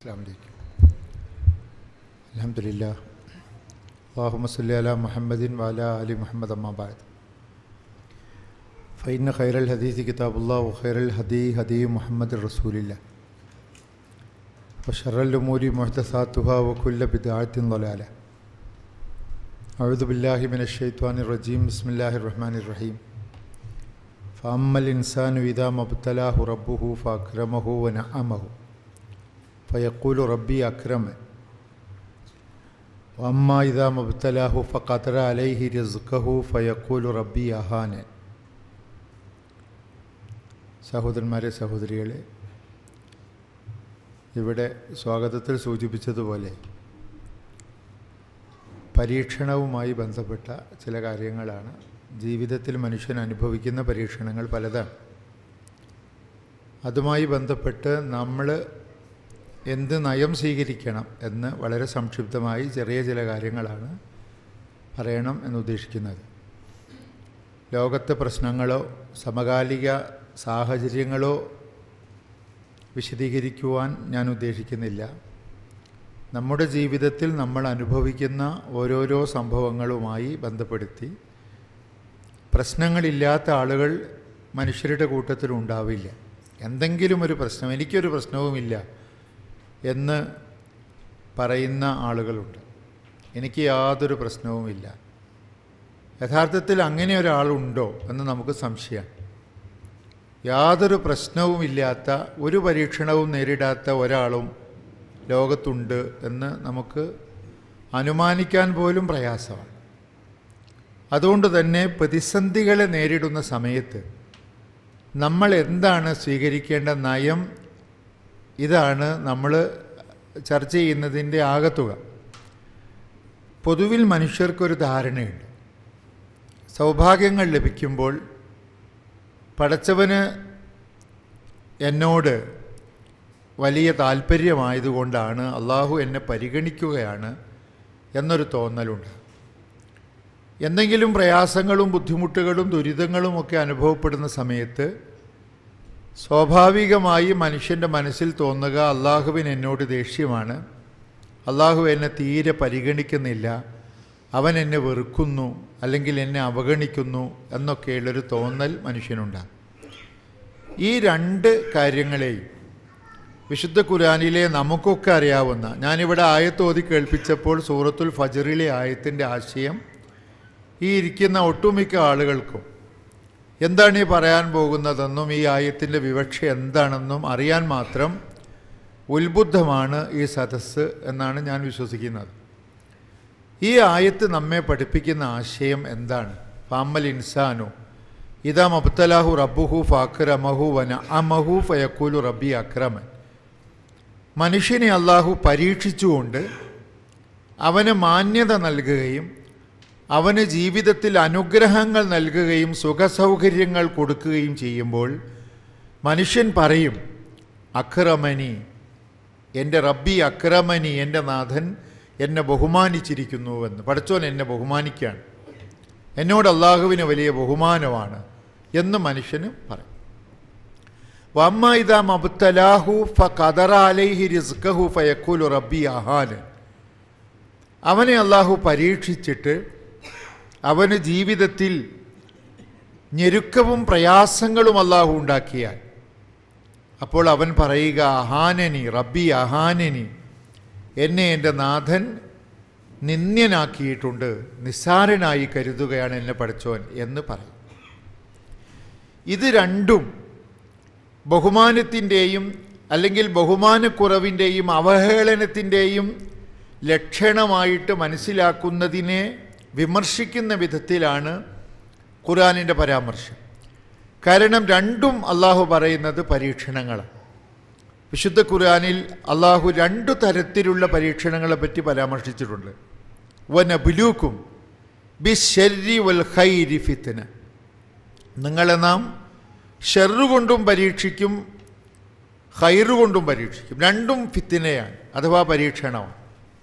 السلام عليكم الحمد لله اللهم صل على محمد وعلى آل محمد أما بعد فإن خير الحديث كتاب الله وخير الهدي هدي محمد رسول الله وشر الأمور محدثاتها وكل بدعة ضلالة أعوذ بالله من الشيطان الرجيم بسم الله الرحمن الرحيم فأما الإنسان إذا ما ابتلاه ربه فأكرمه ونعمه فيقول ربي أكرمن وأما إذا ما ابتلاه فقدر عليه رزقه فيقول ربي أهانن സഹോദരന്മാരെ സഹോദരികളെ ഇവിടെ സ്വാഗതത്തിൽ സൂചിപ്പിച്ചതുപോലെ പരീക്ഷണവുമായി ബന്ധപ്പെട്ട ചില കാര്യങ്ങളാണ് ജീവിതത്തിൽ മനുഷ്യൻ അനുഭവിക്കുന്ന പരീക്ഷണങ്ങൾ പലതാണ് അതുമായി ബന്ധപ്പെട്ട് നമ്മൾ എന്ത് നയം സ്വീകരിക്കണം എന്ന് വളരെ സംക്ഷിപ്തമായി ചെറിയ ചില കാര്യങ്ങളാണ് പറയണം എന്നുദ്ദേശിക്കുന്നത് ലോകത്തെ പ്രശ്നങ്ങളോ സമകാലിക സാഹചര്യങ്ങളോ വിശദീകരിക്കുവാൻ ഞാൻ ഉദ്ദേശിക്കുന്നില്ല നമ്മുടെ ജീവിതത്തിൽ നമ്മൾ അനുഭവിക്കുന്ന ഓരോരോ സംഭവങ്ങളുമായി ബന്ധപ്പെടുത്തി പ്രശ്നങ്ങളില്ലാത്ത ആളുകൾ മനുഷ്യരുടെ കൂട്ടത്തിൽ ഉണ്ടാവില്ല എന്തെങ്കിലും ഒരു പ്രശ്നം എനിക്കൊരു പ്രശ്നവുമില്ല എന്ന് പറയുന്ന ആളുകളുണ്ട് എനിക്ക് യാതൊരു പ്രശ്നവുമില്ല യഥാർത്ഥത്തിൽ അങ്ങനെ ഒരാളുണ്ടോ എന്ന് നമുക്ക് സംശയമാണ് യാതൊരു പ്രശ്നവുമില്ലാത്ത ഒരു പരീക്ഷണവും നേരിടാത്ത ഒരാളും ലോകത്തുണ്ട് എന്ന് നമുക്ക് അനുമാനിക്കാൻ പോലും പ്രയാസമാണ് അതുകൊണ്ട് തന്നെ പ്രതിസന്ധികളെ നേരിടുന്ന സമയത്ത് നമ്മൾ എന്താണ് സ്വീകരിക്കേണ്ട നയം ഇതാണ് നമ്മൾ ചർച്ച ചെയ്യുന്നതിൻ്റെ ആകത്തുക പൊതുവിൽ മനുഷ്യർക്കൊരു ധാരണയുണ്ട് സൗഭാഗ്യങ്ങൾ ലഭിക്കുമ്പോൾ പടച്ചവന് എന്നോട് വലിയ താല്പര്യമായതുകൊണ്ടാണ് അള്ളാഹു എന്നെ പരിഗണിക്കുകയാണ് എന്നൊരു തോന്നലുണ്ട് എന്തെങ്കിലും പ്രയാസങ്ങളും ബുദ്ധിമുട്ടുകളും ദുരിതങ്ങളും ഒക്കെ അനുഭവപ്പെടുന്ന സമയത്ത് സ്വാഭാവികമായി മനുഷ്യൻ്റെ മനസ്സിൽ തോന്നുക അള്ളാഹുവിന് എന്നോട് ദേഷ്യമാണ് അള്ളാഹു എന്നെ തീരെ പരിഗണിക്കുന്നില്ല അവൻ എന്നെ വെറുക്കുന്നു അല്ലെങ്കിൽ എന്നെ അവഗണിക്കുന്നു എന്നൊക്കെയുള്ളൊരു തോന്നൽ മനുഷ്യനുണ്ടാകും ഈ രണ്ട് കാര്യങ്ങളെയും വിശുദ്ധ ഖുരാനിലെ നമുക്കൊക്കെ അറിയാവുന്ന ഞാനിവിടെ ആയത്തോതി കേൾപ്പിച്ചപ്പോൾ സൂറത്തുൽ ഫജറിലെ ആയത്തിൻ്റെ ആശയം ഈ ഇരിക്കുന്ന ഒട്ടുമിക്ക ആളുകൾക്കും എന്താണ് ഈ പറയാൻ പോകുന്നതെന്നും ഈ ആയത്തിൻ്റെ വിവക്ഷ എന്താണെന്നും അറിയാൻ മാത്രം ഉത്ബുദ്ധമാണ് ഈ സദസ്സ് എന്നാണ് ഞാൻ വിശ്വസിക്കുന്നത് ഈ ആയത്ത് നമ്മെ പഠിപ്പിക്കുന്ന ആശയം എന്താണ് ഫാമൽ ഇൻസാനു ഇതാ മബ്തലാഹു റബ്ബുഹു ഫാക്രമഹു വന അമഹു ഫയക്കൂലു റബ്ബി അക്രമൻ മനുഷ്യനെ അള്ളാഹു പരീക്ഷിച്ചുകൊണ്ട് അവന് മാന്യത നൽകുകയും അവന് ജീവിതത്തിൽ അനുഗ്രഹങ്ങൾ നൽകുകയും സുഖസൗകര്യങ്ങൾ കൊടുക്കുകയും ചെയ്യുമ്പോൾ മനുഷ്യൻ പറയും അക്രമനി എൻ്റെ റബ്ബി അക്രമനി എൻ്റെ നാഥൻ എന്നെ ബഹുമാനിച്ചിരിക്കുന്നുവെന്ന് പഠിച്ചോൻ എന്നെ ബഹുമാനിക്കുകയാണ് എന്നോട് അള്ളാഹുവിന് വലിയ ബഹുമാനമാണ് എന്ന് മനുഷ്യന് പറയും വമ്മ ഇതാ മബ്തലാഹു ഫ കദറാലൈഹി റിസ്കഹു ഫയക്കൂലു റബ്ബി അഹാന് അവനെ അള്ളാഹു പരീക്ഷിച്ചിട്ട് അവന് ജീവിതത്തിൽ ഞെരുക്കവും പ്രയാസങ്ങളും അള്ളാഹു ഉണ്ടാക്കിയാൽ അപ്പോൾ അവൻ പറയുക അഹാനനി റബ്ബി അഹാനനി എന്നെ എൻ്റെ നാഥൻ നിന്ദ്യനാക്കിയിട്ടുണ്ട് നിസ്സാരനായി കരുതുകയാണ് എന്നെ പഠിച്ചോൻ എന്ന് പറയും ഇത് രണ്ടും ബഹുമാനത്തിൻ്റെയും അല്ലെങ്കിൽ ബഹുമാനക്കുറവിൻ്റെയും അവഹേളനത്തിൻ്റെയും ലക്ഷണമായിട്ട് മനസ്സിലാക്കുന്നതിനെ വിമർശിക്കുന്ന വിധത്തിലാണ് ഖുറാനിൻ്റെ പരാമർശം കാരണം രണ്ടും അള്ളാഹു പറയുന്നത് പരീക്ഷണങ്ങളാണ് വിശുദ്ധ ഖുർആാനിൽ അള്ളാഹു രണ്ടു തരത്തിലുള്ള പരീക്ഷണങ്ങളെ പറ്റി പരാമർശിച്ചിട്ടുണ്ട് വന ബുലൂക്കും ബി ഷെരി വൽ ഹൈരി ഫിത്തന നിങ്ങളെ നാം ഷെറു കൊണ്ടും പരീക്ഷിക്കും ഹൈറ് കൊണ്ടും പരീക്ഷിക്കും രണ്ടും ഫിത്തിനയാണ് അഥവാ പരീക്ഷണമാണ്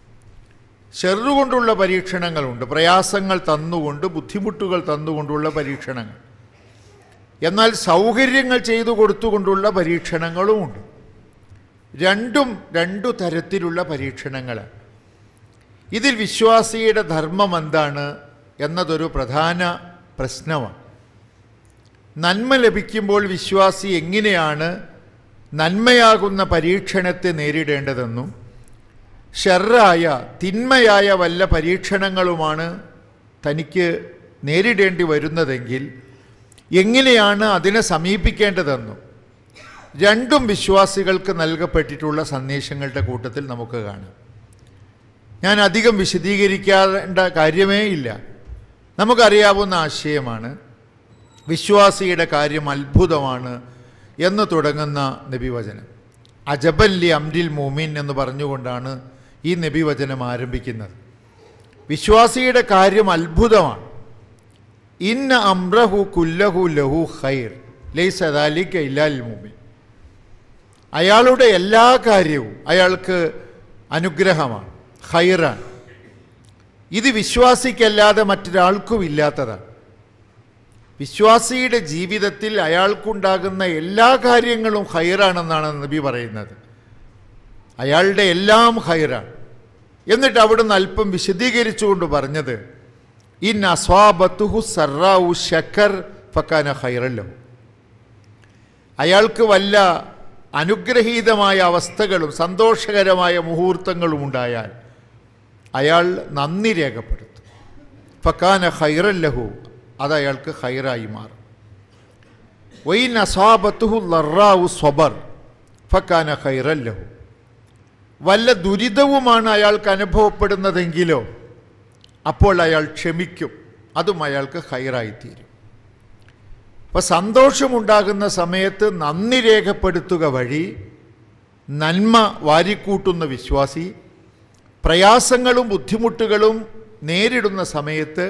ഷെറു കൊണ്ടുള്ള പരീക്ഷണങ്ങളുണ്ട് പ്രയാസങ്ങൾ തന്നുകൊണ്ട് ബുദ്ധിമുട്ടുകൾ തന്നുകൊണ്ടുള്ള പരീക്ഷണങ്ങൾ എന്നാൽ സൗകര്യങ്ങൾ ചെയ്തു കൊടുത്തുകൊണ്ടുള്ള പരീക്ഷണങ്ങളുമുണ്ട് രണ്ടും രണ്ടു തരത്തിലുള്ള പരീക്ഷണങ്ങളാണ് ഇതിൽ വിശ്വാസിയുടെ ധർമ്മം എന്താണ് എന്നതൊരു പ്രധാന പ്രശ്നമാണ് നന്മ ലഭിക്കുമ്പോൾ വിശ്വാസി എങ്ങനെയാണ് നന്മയാകുന്ന പരീക്ഷണത്തെ നേരിടേണ്ടതെന്നും ഷെറായ തിന്മയായ വല്ല പരീക്ഷണങ്ങളുമാണ് തനിക്ക് നേരിടേണ്ടി വരുന്നതെങ്കിൽ എങ്ങനെയാണ് അതിനെ സമീപിക്കേണ്ടതെന്നും രണ്ടും വിശ്വാസികൾക്ക് നൽകപ്പെട്ടിട്ടുള്ള സന്ദേശങ്ങളുടെ കൂട്ടത്തിൽ നമുക്ക് കാണാം ഞാൻ അധികം വിശദീകരിക്കേണ്ട കാര്യമേ ഇല്ല നമുക്കറിയാവുന്ന ആശയമാണ് വിശ്വാസിയുടെ കാര്യം അത്ഭുതമാണ് എന്ന് തുടങ്ങുന്ന നബിവചനം അജബല്ലി അംരിൽ മോമിൻ എന്ന് പറഞ്ഞുകൊണ്ടാണ് ഈ നബിവചനം ആരംഭിക്കുന്നത് വിശ്വാസിയുടെ കാര്യം അത്ഭുതമാണ് ഇന്ന അമ്രഹു കുല്ലഹു ലഹു ഖൈർ ലൈസദാലിക്ക ഇല്ലാൽ മോമിൻ അയാളുടെ എല്ലാ കാര്യവും അയാൾക്ക് അനുഗ്രഹമാണ് ഖൈറാണ് ഇത് വിശ്വാസിക്കല്ലാതെ മറ്റൊരാൾക്കും ഇല്ലാത്തതാണ് വിശ്വാസിയുടെ ജീവിതത്തിൽ അയാൾക്കുണ്ടാകുന്ന എല്ലാ കാര്യങ്ങളും ഹൈറാണെന്നാണ് നബി പറയുന്നത് അയാളുടെ എല്ലാം ഹൈറാണ് എന്നിട്ട് അവിടുന്ന് അല്പം വിശദീകരിച്ചുകൊണ്ട് പറഞ്ഞത് ഇൻ അസ്വാബത്തുഹു സറാവു ഷക്കർ ഫക്കാന ഹൈറല്ലോ അയാൾക്ക് വല്ല അനുഗ്രഹീതമായ അവസ്ഥകളും സന്തോഷകരമായ മുഹൂർത്തങ്ങളും ഉണ്ടായാൽ അയാൾ നന്ദി രേഖപ്പെടുത്തും ഫക്കാന ഹൈറല്ലഹു അത് അയാൾക്ക് ഹൈറായി മാറും വൈൻ അസാബത്തുഹു ലറാവു സ്വബർ ഫക്കാന ഹൈറല്ലഹു വല്ല ദുരിതവുമാണ് അയാൾക്ക് അനുഭവപ്പെടുന്നതെങ്കിലോ അപ്പോൾ അയാൾ ക്ഷമിക്കും അതും അയാൾക്ക് ഹൈറായിത്തീരും അപ്പോൾ സന്തോഷമുണ്ടാകുന്ന സമയത്ത് നന്ദി രേഖപ്പെടുത്തുക വഴി നന്മ വാരിക്കൂട്ടുന്ന വിശ്വാസി പ്രയാസങ്ങളും ബുദ്ധിമുട്ടുകളും നേരിടുന്ന സമയത്ത്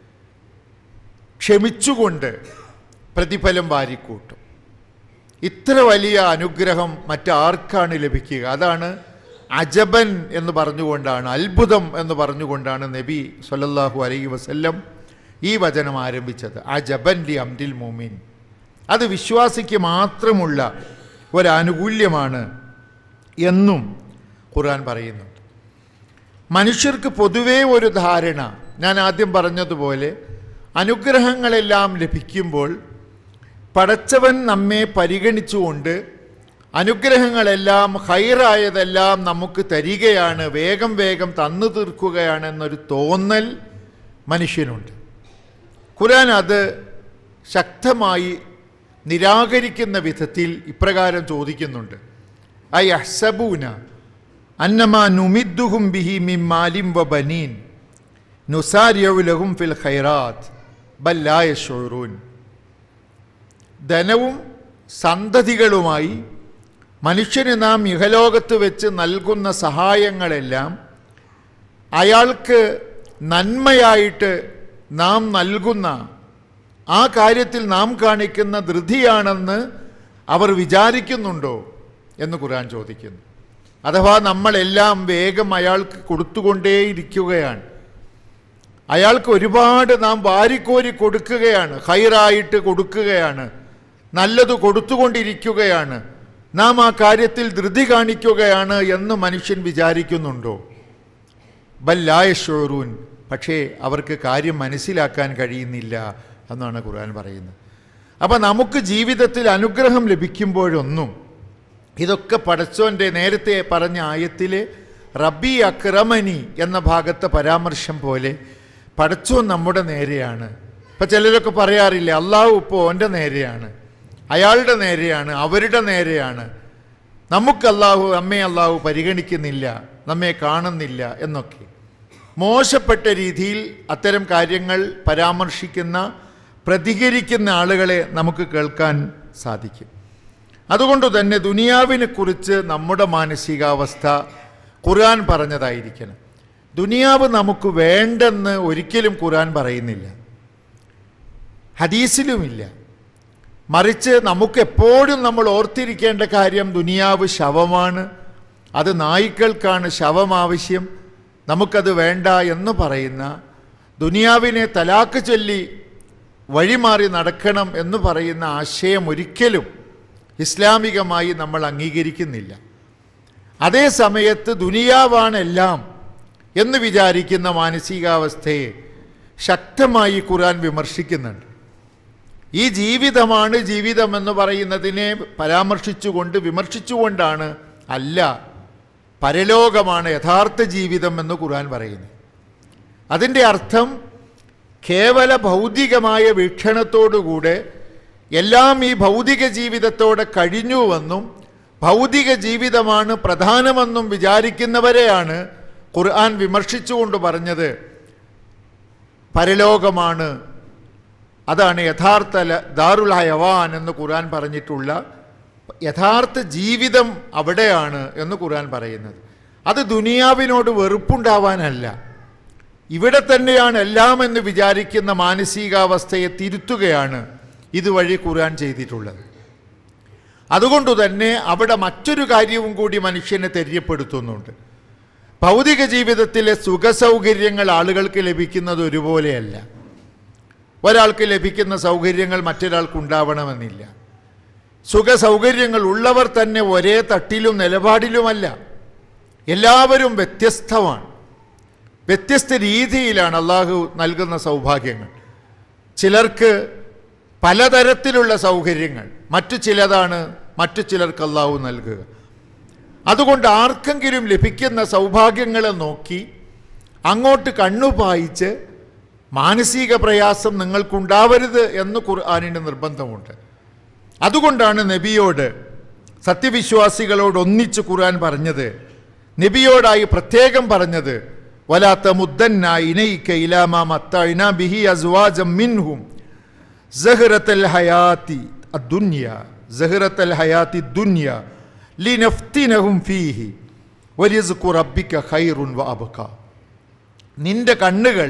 ക്ഷമിച്ചുകൊണ്ട് പ്രതിഫലം വാരിക്കൂട്ടും ഇത്ര വലിയ അനുഗ്രഹം മറ്റാർക്കാണ് ലഭിക്കുക അതാണ് അജബൻ എന്ന് പറഞ്ഞുകൊണ്ടാണ് അത്ഭുതം എന്ന് പറഞ്ഞുകൊണ്ടാണ് നബി സല്ലല്ലാഹു അലൈഹി വസല്ലം ഈ വചനം ആരംഭിച്ചത് അജബൻ ലി അംരിൽ മോമിൻ അത് വിശ്വാസിക്ക് മാത്രമുള്ള ഒരാനുകൂല്യമാണ് എന്നും ഖുർആൻ പറയുന്നുണ്ട് മനുഷ്യർക്ക് പൊതുവേ ഒരു ധാരണ ഞാൻ ആദ്യം പറഞ്ഞതുപോലെ അനുഗ്രഹങ്ങളെല്ലാം ലഭിക്കുമ്പോൾ പടച്ചവൻ നമ്മെ പരിഗണിച്ചുകൊണ്ട് അനുഗ്രഹങ്ങളെല്ലാം ഹൈറായതെല്ലാം നമുക്ക് തരികയാണ് വേഗം വേഗം തന്നു തീർക്കുകയാണ് എന്നൊരു തോന്നൽ മനുഷ്യനുണ്ട് ഖുരാൻ അത് ശക്തമായി നിരാകരിക്കുന്ന വിധത്തിൽ ഇപ്രകാരം ചോദിക്കുന്നുണ്ട് ഐ അഹ്സബൂന അന്നമാ നുമിദ്ദുഹും ബിഹി മിൻ മാലിം വ ബനീൻ നുസാരിയവുലഹും ഫിൽ ഖൈറാത്ത് ബല്ലായ ഷോറൂൻ ധനവും സന്തതികളുമായി മനുഷ്യന് നാം ഇഹലോകത്ത് വെച്ച് നൽകുന്ന സഹായങ്ങളെല്ലാം അയാൾക്ക് നന്മയായിട്ട് നാം നൽകുന്ന ആ കാര്യത്തിൽ നാം കാണിക്കുന്ന ധൃതിയാണെന്ന് അവർ വിചാരിക്കുന്നുണ്ടോ എന്ന് ഖുർആൻ ചോദിക്കുന്നു അഥവാ നമ്മളെല്ലാം വേഗം അയാൾക്ക് കൊടുത്തുകൊണ്ടേയിരിക്കുകയാണ് അയാൾക്ക് ഒരുപാട് നാം വാരിക്കോരി കൊടുക്കുകയാണ് ഹൈറായിട്ട് കൊടുക്കുകയാണ് നല്ലത് കൊടുത്തുകൊണ്ടിരിക്കുകയാണ് നാം ആ കാര്യത്തിൽ ധൃതി കാണിക്കുകയാണ് എന്ന് മനുഷ്യൻ വിചാരിക്കുന്നുണ്ടോ ബല്ലായ ഷോറൂൻ പക്ഷേ അവർക്ക് കാര്യം മനസ്സിലാക്കാൻ കഴിയുന്നില്ല എന്നാണ് ഖുർആൻ പറയുന്നത് അപ്പം നമുക്ക് ജീവിതത്തിൽ അനുഗ്രഹം ലഭിക്കുമ്പോഴൊന്നും ഇതൊക്കെ പടച്ചോൻ്റെ നേരത്തെ പറഞ്ഞ ആയത്തിൽ റബ്ബി അക്രമനി എന്ന ഭാഗത്തെ പരാമർശം പോലെ പടച്ചോൻ നമ്മുടെ നേരെയാണ് ഇപ്പം ചിലരൊക്കെ പറയാറില്ല അള്ളാഹു ഇപ്പോൾ എൻ്റെ നേരെയാണ് അയാളുടെ നേരെയാണ് അവരുടെ നേരെയാണ് നമുക്ക് അള്ളാഹു നമ്മെ അള്ളാഹു പരിഗണിക്കുന്നില്ല നമ്മെ കാണുന്നില്ല എന്നൊക്കെ മോശപ്പെട്ട രീതിയിൽ അത്തരം കാര്യങ്ങൾ പരാമർശിക്കുന്ന പ്രതികരിക്കുന്ന ആളുകളെ നമുക്ക് കേൾക്കാൻ സാധിക്കും അതുകൊണ്ട് തന്നെ ദുനിയാവിനെ കുറിച്ച് നമ്മുടെ മാനസികാവസ്ഥ ഖുർആൻ പറഞ്ഞതായിരിക്കണം ദുനിയാവ് നമുക്ക് വേണ്ടെന്ന് ഒരിക്കലും ഖുർആൻ പറയുന്നില്ല ഹദീസിലുമില്ല മറിച്ച് നമുക്ക് എപ്പോഴും നമ്മൾ ഓർത്തിരിക്കേണ്ട കാര്യം ദുനിയാവ് ശവമാണ് അത് നായ്ക്കൾക്കാണ് ശവം ആവശ്യം നമുക്കത് വേണ്ട എന്ന് പറയുന്ന ദുനിയാവിനെ തലാക്ക് ചൊല്ലി വഴിമാറി നടക്കണം എന്ന് പറയുന്ന ആശയം ഒരിക്കലും ഇസ്ലാമികമായി നമ്മൾ അംഗീകരിക്കുന്നില്ല അതേ സമയത്ത് ദുനിയാവാണ് എല്ലാം എന്ന് വിചാരിക്കുന്ന മാനസികാവസ്ഥയെ ശക്തമായി ഖുർആൻ വിമർശിക്കുന്നുണ്ട് ഈ ജീവിതമാണ് ജീവിതം എന്ന് പറയുന്നതിനെ പരാമർശിച്ചുകൊണ്ട് വിമർശിച്ചുകൊണ്ടാണ് അല്ല പരലോകമാണ് യഥാർത്ഥ ജീവിതം എന്ന് ഖുർആൻ പറയുന്നത് അതിൻ്റെ അർത്ഥം കേവല ഭൗതികമായ വീക്ഷണത്തോടുകൂടെ എല്ലാം ഈ ഭൗതിക ജീവിതത്തോടെ കഴിഞ്ഞുവെന്നും ഭൗതിക ജീവിതമാണ് പ്രധാനമെന്നും വിചാരിക്കുന്നവരെയാണ് ഖുർആൻ വിമർശിച്ചുകൊണ്ട് പറഞ്ഞത് പരലോകമാണ് അതാണ് യഥാർത്ഥ ല- ദാറുൽ ഹയവാൻ എന്ന് ഖുർആൻ പറഞ്ഞിട്ടുള്ള യഥാർത്ഥ ജീവിതം അവിടെയാണ് എന്ന് ഖുർആൻ പറയുന്നത് അത് ദുനിയാവിനോട് വെറുപ്പുണ്ടാവാനല്ല ഇവിടെ തന്നെയാണ് എല്ലാം എന്ന് വിചാരിക്കുന്ന മാനസികാവസ്ഥയെ തിരുത്തുകയാണ് ഇതുവഴി ഖുർആൻ ചെയ്തിട്ടുള്ളത് അതുകൊണ്ട് തന്നെ അവിടെ മറ്റൊരു കാര്യവും കൂടി മനുഷ്യനെ തെര്യപ്പെടുത്തുന്നുണ്ട് ഭൗതിക ജീവിതത്തിലെ സുഖസൗകര്യങ്ങൾ ആളുകൾക്ക് ലഭിക്കുന്നത് ഒരുപോലെയല്ല ഒരാൾക്ക് ലഭിക്കുന്ന സൗകര്യങ്ങൾ മറ്റൊരാൾക്ക് ഉണ്ടാവണമെന്നില്ല സുഖസൗകര്യങ്ങൾ ഉള്ളവർ തന്നെ ഒരേ തട്ടിലും നിലപാടിലുമല്ല എല്ലാവരും വ്യത്യസ്തമാണ് വ്യത്യസ്ത രീതിയിലാണ് അള്ളാഹു നൽകുന്ന സൗഭാഗ്യങ്ങൾ ചിലർക്ക് പലതരത്തിലുള്ള സൗകര്യങ്ങൾ മറ്റു ചിലതാണ് മറ്റു ചിലർക്ക് അള്ളാഹു നൽകുക അതുകൊണ്ട് ആർക്കെങ്കിലും ലഭിക്കുന്ന സൗഭാഗ്യങ്ങളെ നോക്കി അങ്ങോട്ട് കണ്ണുപായിച്ച് മാനസിക പ്രയാസം നിങ്ങൾക്കുണ്ടാവരുത് എന്ന് ഖുർആാനിന് നിർബന്ധമുണ്ട് അതുകൊണ്ടാണ് നബിയോട് സത്യവിശ്വാസികളോട് ഒന്നിച്ച് ഖുർആൻ പറഞ്ഞത് നബിയോടായി പ്രത്യേകം പറഞ്ഞത് വലാത്ത മുദ്ദന്ന ഇനയിക്ക ഇലാമ മത്തഇന ബിഹി അസ്വാജം മിൻഹും സഹ്റത്തൽ ഹയാത്തി അദ്ദുന്യ സഹ്റത്തൽ ഹയാത്തി ദുന്യ ലിനഫ്തിനഹും ഫീഹി വരിസ്ഖു റബ്ബിക ഖൈറുൻ വ അബ്ക നിന്റെ കണ്ണുകൾ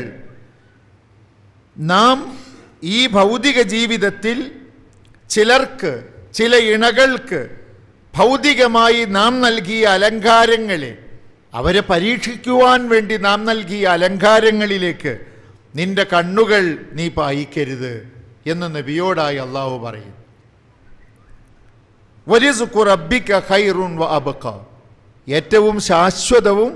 നാം ഈ ഭൗതിക ജീവിതത്തിൽ ചിലർക്ക് ചില ഇണകൾക്ക് ഭൗതികമായി നാം നൽകിയ അലങ്കാരങ്ങളെ അവരെ പരീക്ഷിക്കുവാൻ വേണ്ടി നാം നൽകിയ അലങ്കാരങ്ങളിലേക്ക് നിന്റെ കണ്ണുകൾ നീ പായിക്കരുത് എന്ന് നബിയോടായി അള്ളാഹു പറയും വരിസുഖു റബ്ബിക ഖൈറുൻ വ അബക്ക ഏറ്റവും ശാശ്വതവും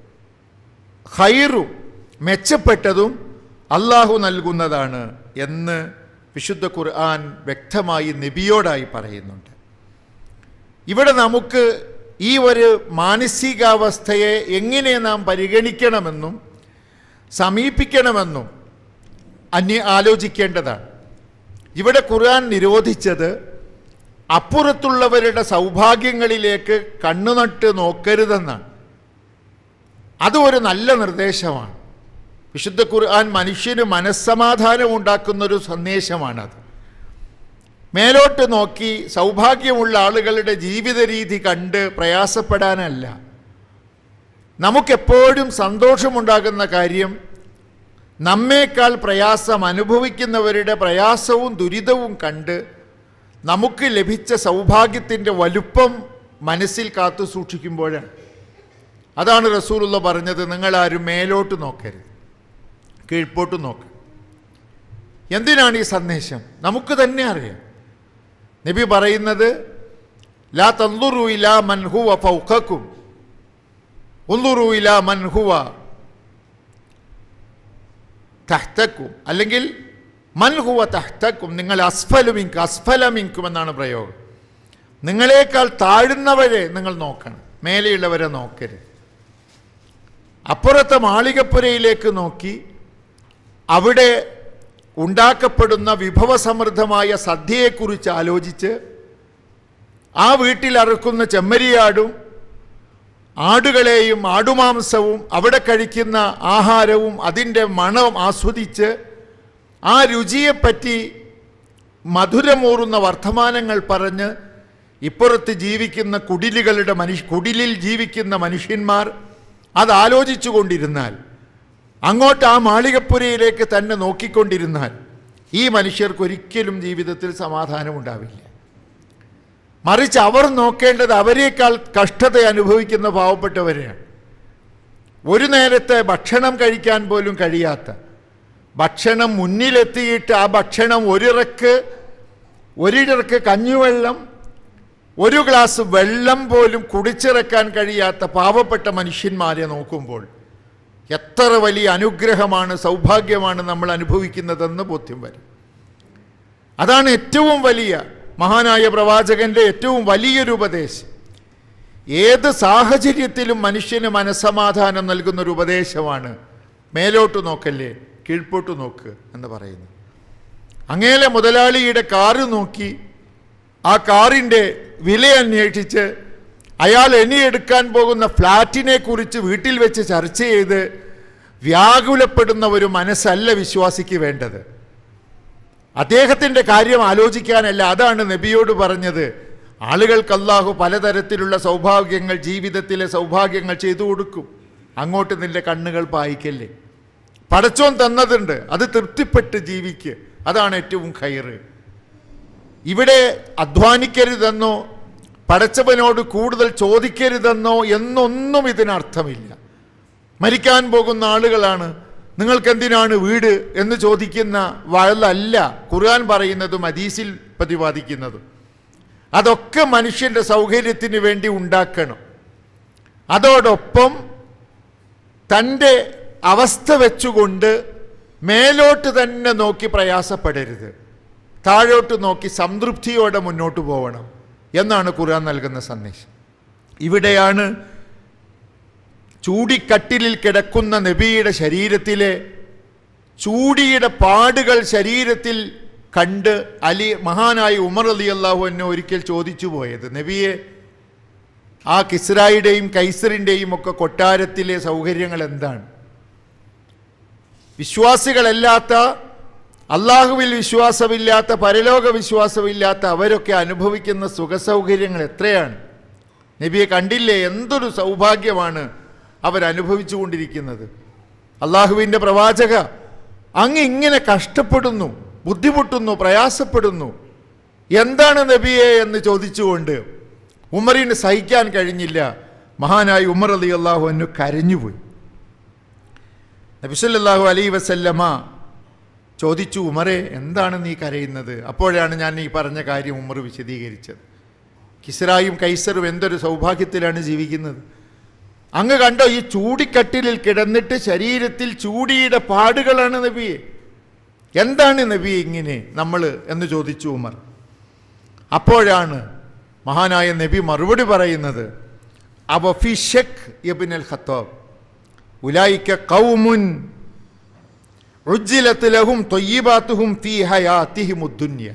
ഖൈറും മെച്ചപ്പെട്ടതും അള്ളാഹു നൽകുന്നതാണ് എന്ന് വിശുദ്ധ ഖുർആൻ വ്യക്തമായി നബിയോടായി പറയുന്നുണ്ട് ഇവിടെ നമുക്ക് ഈ ഒരു മാനസികാവസ്ഥയെ എങ്ങനെ നാം പരിഗണിക്കണമെന്നും സമീപിക്കണമെന്നും അന്യ ആലോചിക്കേണ്ടതാണ് ഇവിടെ ഖുർആൻ നിരോധിച്ചത് അപ്പുറത്തുള്ളവരുടെ സൗഭാഗ്യങ്ങളിലേക്ക് കണ്ണുനട്ട് നോക്കരുതെന്നാണ് അത് ഒരു നല്ല നിർദ്ദേശമാണ് വിശുദ്ധ ഖുർആൻ മനുഷ്യന് മനസ്സമാധാനം ഉണ്ടാക്കുന്നൊരു സന്ദേശമാണത് മേലോട്ട് നോക്കി സൗഭാഗ്യമുള്ള ആളുകളുടെ ജീവിത രീതി കണ്ട് പ്രയാസപ്പെടാനല്ല നമുക്കെപ്പോഴും സന്തോഷമുണ്ടാകുന്ന കാര്യം നമ്മേക്കാൾ പ്രയാസം അനുഭവിക്കുന്നവരുടെ പ്രയാസവും ദുരിതവും കണ്ട് നമുക്ക് ലഭിച്ച സൗഭാഗ്യത്തിൻ്റെ വലുപ്പം മനസ്സിൽ കാത്തു സൂക്ഷിക്കുമ്പോഴാണ് അതാണ് റസൂലുള്ള പറഞ്ഞത് നിങ്ങളാരും മേലോട്ട് നോക്കരുത് കീഴ്പോട്ട് നോക്ക് എന്തിനാണ് ഈ സന്ദേശം നമുക്ക് തന്നെ അറിയാം നബി പറയുന്നത് ലാ തന്തുറു ഇലാ മൻഹുവ ഫൗഖക്കും ഉന്തുറു ഇലാ മൻഹുവ തഹ്തക്കും അല്ലെങ്കിൽ മൻഹുവ തഹ്തക്കും നിങ്ങൾ അസ്ഫലുമിങ്ക് അസ്ഫലമിങ്കും എന്നാണ് പ്രയോഗം നിങ്ങളെക്കാൾ താഴുന്നവരെ നിങ്ങൾ നോക്കണം മേലെയുള്ളവരെ നോക്കരുത് അപ്പുറത്തെ മാളികപ്പുരയിലേക്ക് നോക്കി അവിടെ ഉണ്ടാക്കപ്പെടുന്ന വിഭവസമൃദ്ധമായ സദ്യയെക്കുറിച്ച് ആലോചിച്ച് ആ വീട്ടിൽ അറുക്കുന്ന ചെമ്മരിയാടും ആടുകളെയും ആടുമാംസവും അവിടെ കഴിക്കുന്ന ആഹാരവും അതിൻ്റെ മണം ആസ്വദിച്ച് ആ രുചിയെപ്പറ്റി മധുരമൂറുന്ന വർത്തമാനങ്ങൾ പറഞ്ഞ് ഇപ്പുറത്ത് ജീവിക്കുന്ന കുടിലുകളുടെ മനുഷ്യ കുടിലിൽ ജീവിക്കുന്ന മനുഷ്യന്മാർ അത് ആലോചിച്ചു കൊണ്ടിരുന്നാൽ അങ്ങോട്ട് ആ മാളികപ്പുരയിലേക്ക് തന്നെ നോക്കിക്കൊണ്ടിരുന്നാൽ ഈ മനുഷ്യർക്ക് ഒരിക്കലും ജീവിതത്തിൽ സമാധാനമുണ്ടാവില്ല മറിച്ച് അവർ നോക്കേണ്ടത് അവരെക്കാൾ കഷ്ടത അനുഭവിക്കുന്ന പാവപ്പെട്ടവരെയാണ് ഒരു നേരത്തെ ഭക്ഷണം കഴിക്കാൻ പോലും കഴിയാത്ത ഭക്ഷണം മുന്നിലെത്തിയിട്ട് ആ ഭക്ഷണം ഒരിറക്ക് ഒരിടക്ക് കഞ്ഞിവെള്ളം ഒരു ഗ്ലാസ് വെള്ളം പോലും കുടിച്ചിറക്കാൻ കഴിയാത്ത പാവപ്പെട്ട മനുഷ്യന്മാരെ നോക്കുമ്പോൾ എത്ര വലിയ അനുഗ്രഹമാണ് സൗഭാഗ്യമാണ് നമ്മൾ അനുഭവിക്കുന്നതെന്ന് ബോധ്യം വരും അതാണ് ഏറ്റവും വലിയ മഹാനായ പ്രവാചകന്റെ ഏറ്റവും വലിയൊരു ഉപദേശം ഏത് സാഹചര്യത്തിലും മനുഷ്യന് മനസ്സമാധാനം നൽകുന്ന ഒരു ഉപദേശമാണ് മേലോട്ട് നോക്കല്ലേ കീഴ്പോട്ട് നോക്ക് എന്ന് പറയുന്നു അങ്ങേലെ മുതലാളിയുടെ കാറ് നോക്കി ആ കാറിൻ്റെ വില അന്വേഷിച്ച് അയാൾ എണ്ണിയെടുക്കാൻ പോകുന്ന ഫ്ലാറ്റിനെ കുറിച്ച് വീട്ടിൽ വെച്ച് ചർച്ച ചെയ്ത് വ്യാകുലപ്പെടുന്ന ഒരു മനസ്സല്ല വിശ്വാസിക്ക് വേണ്ടത് അദ്ദേഹത്തിൻ്റെ കാര്യം ആലോചിക്കാനല്ല അതാണ് നബിയോട് പറഞ്ഞത് ആളുകൾക്ക് അല്ലാഹു പലതരത്തിലുള്ള സൗഭാഗ്യങ്ങൾ ജീവിതത്തിലെ സൗഭാഗ്യങ്ങൾ ചെയ്തു കൊടുക്കും അങ്ങോട്ട് നിന്റെ കണ്ണുകൾ പായിക്കല്ലേ പടച്ചോൻ തന്നതുണ്ട് അത് തൃപ്തിപ്പെട്ട് ജീവിക്ക് അതാണ് ഏറ്റവും ഖൈറ് ഇവിടെ അധ്വാനിക്കരുതെന്നോ പടച്ചവനോട് കൂടുതൽ ചോദിക്കരുതെന്നോ എന്നൊന്നും ഇതിനർത്ഥമില്ല മരിക്കാൻ പോകുന്ന ആളുകളാണ് നിങ്ങൾക്ക് എന്തിനാണ് വീട് എന്ന് ചോദിക്കുന്ന വഴലല്ല ഖുർആൻ പറയുന്നതും ഹദീസിൽ പ്രതിപാദിക്കുന്നതും അതൊക്കെ മനുഷ്യൻ്റെ സൗകര്യത്തിന് വേണ്ടി ഉണ്ടാക്കണം അതോടൊപ്പം തൻ്റെ അവസ്ഥ വെച്ചുകൊണ്ട് മേലോട്ട് തന്നെ നോക്കി പ്രയാസപ്പെടരുത് താഴോട്ട് നോക്കി സംതൃപ്തിയോടെ മുന്നോട്ട് പോകണം എന്നാണ് ഖുർആൻ നൽകുന്ന സന്ദേശം ഇവിടെയാണ് ചൂടിക്കട്ടിലിൽ കിടക്കുന്ന നബിയുടെ ശരീരത്തിലെ ചൂടിയുടെ പാടുകൾ ശരീരത്തിൽ കണ്ട് അലി മഹാനായ ഉമർ അലി അള്ളാഹു എന്നെ ഒരിക്കൽ ചോദിച്ചു പോയത് നബിയെ ആ കിസ്രായുടെയും കൈസറിൻ്റെയും ഒക്കെ കൊട്ടാരത്തിലെ സൗകര്യങ്ങൾ എന്താണ് വിശ്വാസികളല്ലാത്ത അള്ളാഹുവിൽ വിശ്വാസമില്ലാത്ത പരലോക വിശ്വാസമില്ലാത്ത അവരൊക്കെ അനുഭവിക്കുന്ന സുഖസൗകര്യങ്ങൾ എത്രയാണ് നബിയെ കണ്ടില്ലേ എന്തൊരു സൗഭാഗ്യമാണ് അവരനുഭവിച്ചു കൊണ്ടിരിക്കുന്നത് അള്ളാഹുവിൻ്റെ പ്രവാചക അങ്ങ് ഇങ്ങനെ കഷ്ടപ്പെടുന്നു ബുദ്ധിമുട്ടുന്നു പ്രയാസപ്പെടുന്നു എന്താണ് നബിയെ എന്ന് ചോദിച്ചുകൊണ്ട് ഉമറിന് സഹിക്കാൻ കഴിഞ്ഞില്ല മഹാനായ ഉമർ അലി അള്ളാഹു എന്നു കരഞ്ഞുപോയി നബിസല്ലാഹു അലൈ വസല്ലമ ചോദിച്ചു ഉമറെ എന്താണ് നീ കരയുന്നത് അപ്പോഴാണ് ഞാൻ ഈ പറഞ്ഞ കാര്യം ഉമർ വിശദീകരിച്ചത് കിസ്രായും കൈസറും എന്തൊരു സൗഭാഗ്യത്തിലാണ് ജീവിക്കുന്നത് അങ്ങ് കണ്ടോ ഈ ചൂടിക്കട്ടിലിൽ കിടന്നിട്ട് ശരീരത്തിൽ ചൂടിയുടെ പാടുകളാണ് നബിയെ എന്താണ് നബി ഇങ്ങനെ നമ്മൾ എന്ന് ചോദിച്ചു ഉമർ അപ്പോഴാണ് മഹാനായ നബി മറുപടി പറയുന്നത് അവഫിഷക് യബിൻ അൽ ഖത്താബ് ഉലായിക്ക കൗമുൻ ഉജ്ജിലത്ത് ലഹും തൊയ്യബാത്തുഹും ഫീ ഹയാത്തിഹിമുദ്ദുന്യ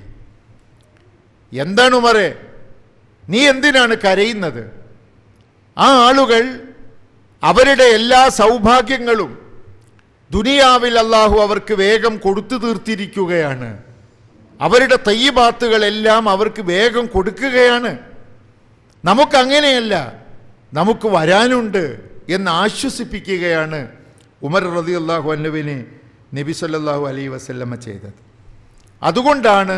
എന്താണ് ഉമറെ നീ എന്തിനാണ് കരയുന്നത് ആ ആളുകൾ അവരുടെ എല്ലാ സൗഭാഗ്യങ്ങളും ദുനിയാവിൽ അള്ളാഹു അവർക്ക് വേഗം കൊടുത്തു തീർത്തിരിക്കുകയാണ് അവരുടെ തയ്യബാത്തുകളെല്ലാം അവർക്ക് വേഗം കൊടുക്കുകയാണ് നമുക്കങ്ങനെയല്ല നമുക്ക് വരാനുണ്ട് എന്ന് ആശ്വസിപ്പിക്കുകയാണ് ഉമർ റതി അള്ളാഹു അന്നുവിനെ നബി സല്ലല്ലാഹു അലൈ വസല്ലമ്മ ചെയ്തത് അതുകൊണ്ടാണ്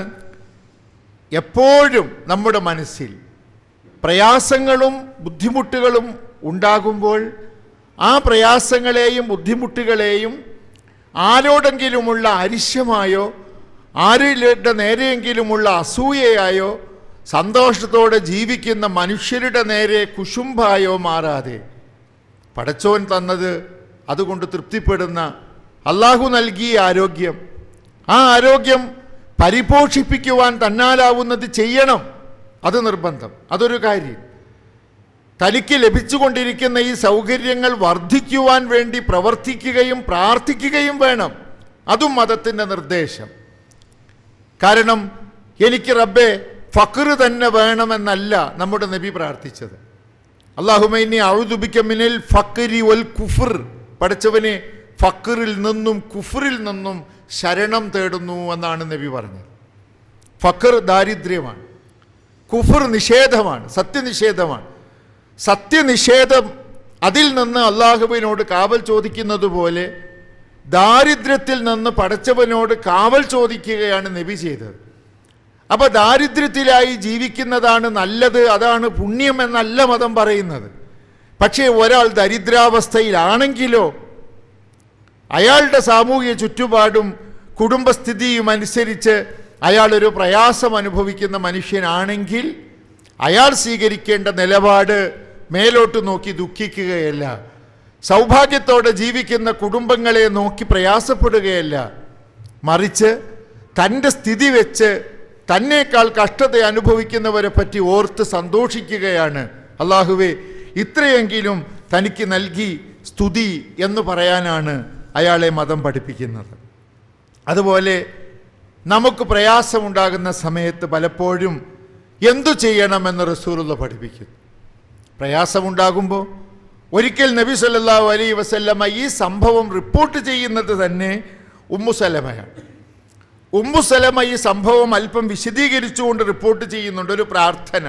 എപ്പോഴും നമ്മുടെ മനസ്സിൽ പ്രയാസങ്ങളും ബുദ്ധിമുട്ടുകളും ഉണ്ടാകുമ്പോൾ ആ പ്രയാസങ്ങളെയും ബുദ്ധിമുട്ടുകളെയും ആരോടെങ്കിലുമുള്ള അരിശ്യമായോ ആരുടെ നേരെയെങ്കിലുമുള്ള അസൂയയായോ സന്തോഷത്തോടെ ജീവിക്കുന്ന മനുഷ്യരുടെ നേരെ കുശുംബായോ മാറാതെ പടച്ചോൻ തന്നത് അതുകൊണ്ട് തൃപ്തിപ്പെടുന്ന അള്ളാഹു നൽകിയ ആരോഗ്യം ആ ആരോഗ്യം പരിപോഷിപ്പിക്കുവാൻ തന്നാലാവുന്നത് ചെയ്യണം അത് നിർബന്ധം അതൊരു കാര്യം തനിക്ക് ലഭിച്ചുകൊണ്ടിരിക്കുന്ന ഈ സൗകര്യങ്ങൾ വർദ്ധിക്കുവാൻ വേണ്ടി പ്രവർത്തിക്കുകയും പ്രാർത്ഥിക്കുകയും വേണം അതും മതത്തിൻ്റെ നിർദ്ദേശം കാരണം എനിക്ക് റബ്ബെ ഫക്ർ തന്നെ വേണമെന്നല്ല നമ്മുടെ നബി പ്രാർത്ഥിച്ചത് അള്ളാഹുമൈനി അഴുതുബിക്കമിനിൽ ഫക്കരി വൽ കുഫർ പഠിച്ചവനെ ഫക്കറിൽ നിന്നും കുഫറിൽ നിന്നും ശരണം തേടുന്നു എന്നാണ് നബി പറഞ്ഞത് ഫക്കർ ദാരിദ്ര്യമാണ് കുഫർ നിഷേധമാണ് സത്യനിഷേധമാണ് സത്യനിഷേധം അതിൽ നിന്ന് അള്ളാഹുവിനോട് കാവൽ ചോദിക്കുന്നത് പോലെ ദാരിദ്ര്യത്തിൽ നിന്ന് പടച്ചവനോട് കാവൽ ചോദിക്കുകയാണ് നബി ചെയ്തത് അപ്പൊ ദാരിദ്ര്യത്തിലായി ജീവിക്കുന്നതാണ് നല്ലത് അതാണ് പുണ്യം എന്നല്ല മതം പറയുന്നത് പക്ഷേ ഒരാൾ ദരിദ്രാവസ്ഥയിലാണെങ്കിലോ അയാളുടെ സാമൂഹിക ചുറ്റുപാടും കുടുംബസ്ഥിതിയും അനുസരിച്ച് അയാളൊരു പ്രയാസം അനുഭവിക്കുന്ന മനുഷ്യനാണെങ്കിൽ അയാൾ സ്വീകരിക്കേണ്ട നിലപാട് മേലോട്ട് നോക്കി ദുഃഖിക്കുകയല്ല സൗഭാഗ്യത്തോടെ ജീവിക്കുന്ന കുടുംബങ്ങളെ നോക്കി പ്രയാസപ്പെടുകയല്ല മറിച്ച് തൻ്റെ സ്ഥിതി വെച്ച് തന്നേക്കാൾ കഷ്ടത അനുഭവിക്കുന്നവരെ പറ്റി ഓർത്ത് സന്തോഷിക്കുകയാണ് അള്ളാഹുവെ ഇത്രയെങ്കിലും തനിക്ക് നൽകി സ്തുതി എന്ന് പറയാനാണ് അയാളെ മതം പഠിപ്പിക്കുന്നത് അതുപോലെ നമുക്ക് പ്രയാസമുണ്ടാകുന്ന സമയത്ത് പലപ്പോഴും എന്തു ചെയ്യണമെന്ന് റസൂലുള്ള പഠിപ്പിക്കുന്നു പ്രയാസമുണ്ടാകുമ്പോൾ ഒരിക്കൽ നബി സല്ലല്ലാഹു അലൈഹി വസല്ലമ ഈ സംഭവം റിപ്പോർട്ട് ചെയ്യുന്നത് തന്നെ ഉമ്മുസലമയാണ് ഉമ്മുസലമ ഈ സംഭവം അല്പം വിശദീകരിച്ചുകൊണ്ട് റിപ്പോർട്ട് ചെയ്യുന്നുണ്ട് ഒരു പ്രാർത്ഥന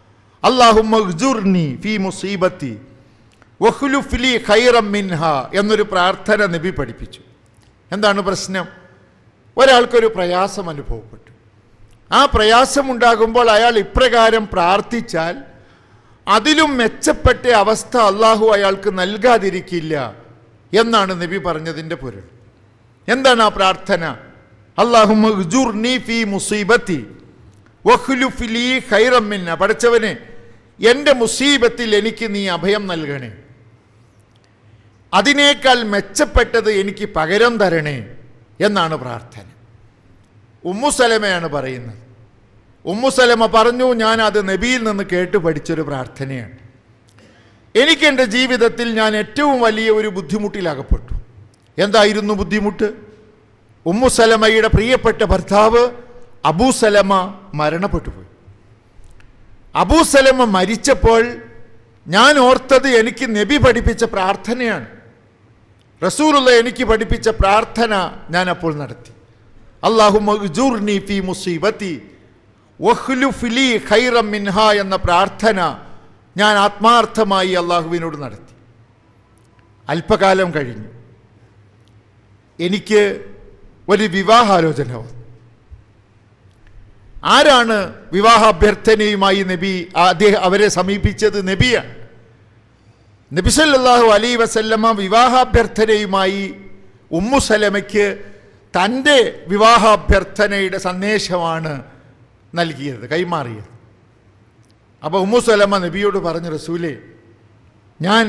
അള്ളാഹുർനി ഫി മുസീബത്തി വഹുലുഫിലി ഖൈറം മിൻഹ എന്നൊരു പ്രാർത്ഥന നബി പഠിപ്പിച്ചു എന്താണ് പ്രശ്നം ഒരാൾക്കൊരു പ്രയാസം അനുഭവപ്പെട്ടു ആ പ്രയാസമുണ്ടാകുമ്പോൾ അയാൾ ഇപ്രകാരം പ്രാർത്ഥിച്ചാൽ അതിലും മെച്ചപ്പെട്ട അവസ്ഥ അള്ളാഹു അയാൾക്ക് നൽകാതിരിക്കില്ല എന്നാണ് നബി പറഞ്ഞതിൻ്റെ പൊരുൾ എന്താണ് ആ പ്രാർത്ഥന അള്ളാഹുർനി ഫി മുസീബത്തി വഹുലുഫിലി ഖൈറമ്മിന്ന പഠിച്ചവനെ എൻ്റെ മുസീബത്തിൽ എനിക്ക് നീ അഭയം നൽകണേ അതിനേക്കാൾ മെച്ചപ്പെട്ടത് എനിക്ക് പകരം തരണേ എന്നാണ് പ്രാർത്ഥന ഉമ്മുസലമയാണ് പറയുന്നത് ഉമ്മുസലമ പറഞ്ഞു ഞാൻ അത് നബിയിൽ നിന്ന് കേട്ട് പഠിച്ചൊരു പ്രാർത്ഥനയാണ് എനിക്ക് എൻ്റെ ജീവിതത്തിൽ ഞാൻ ഏറ്റവും വലിയ ഒരു ബുദ്ധിമുട്ടിലകപ്പെട്ടു എന്തായിരുന്നു ബുദ്ധിമുട്ട് ഉമ്മുസലമയുടെ പ്രിയപ്പെട്ട ഭർത്താവ് അബൂസലമ മരണപ്പെട്ടു പോയി അബൂസലമ മരിച്ചപ്പോൾ ഞാൻ ഓർത്തത് എനിക്ക് നബി പഠിപ്പിച്ച പ്രാർത്ഥനയാണ് റസൂലുള്ള എനിക്ക് പഠിപ്പിച്ച പ്രാർത്ഥന ഞാൻ അപ്പോൾ നടത്തി അള്ളാഹുർനി ഫി മുസീബത്തി വഹ്ലുഫിലി ഖൈറം മിൻഹ എന്ന പ്രാർത്ഥന ഞാൻ ആത്മാർത്ഥമായി അള്ളാഹുവിനോട് നടത്തി അല്പകാലം കഴിഞ്ഞു എനിക്ക് ഒരു വിവാഹാലോചന വന്നു ആരാണ് വിവാഹാഭ്യർത്ഥനയുമായി നബി അദ്ദേഹം അവരെ സമീപിച്ചത് നബിയാണ് നബിസല്ലാഹു അലൈ വസല്ലമ്മ വിവാഹാഭ്യർത്ഥനയുമായി ഉമ്മു സലമയ്ക്ക് തൻ്റെ വിവാഹാഭ്യർത്ഥനയുടെ സന്ദേശമാണ് നൽകിയത് കൈമാറിയത് അപ്പോൾ ഉമ്മു സലമ നബിയോട് പറഞ്ഞു റസൂലേ ഞാൻ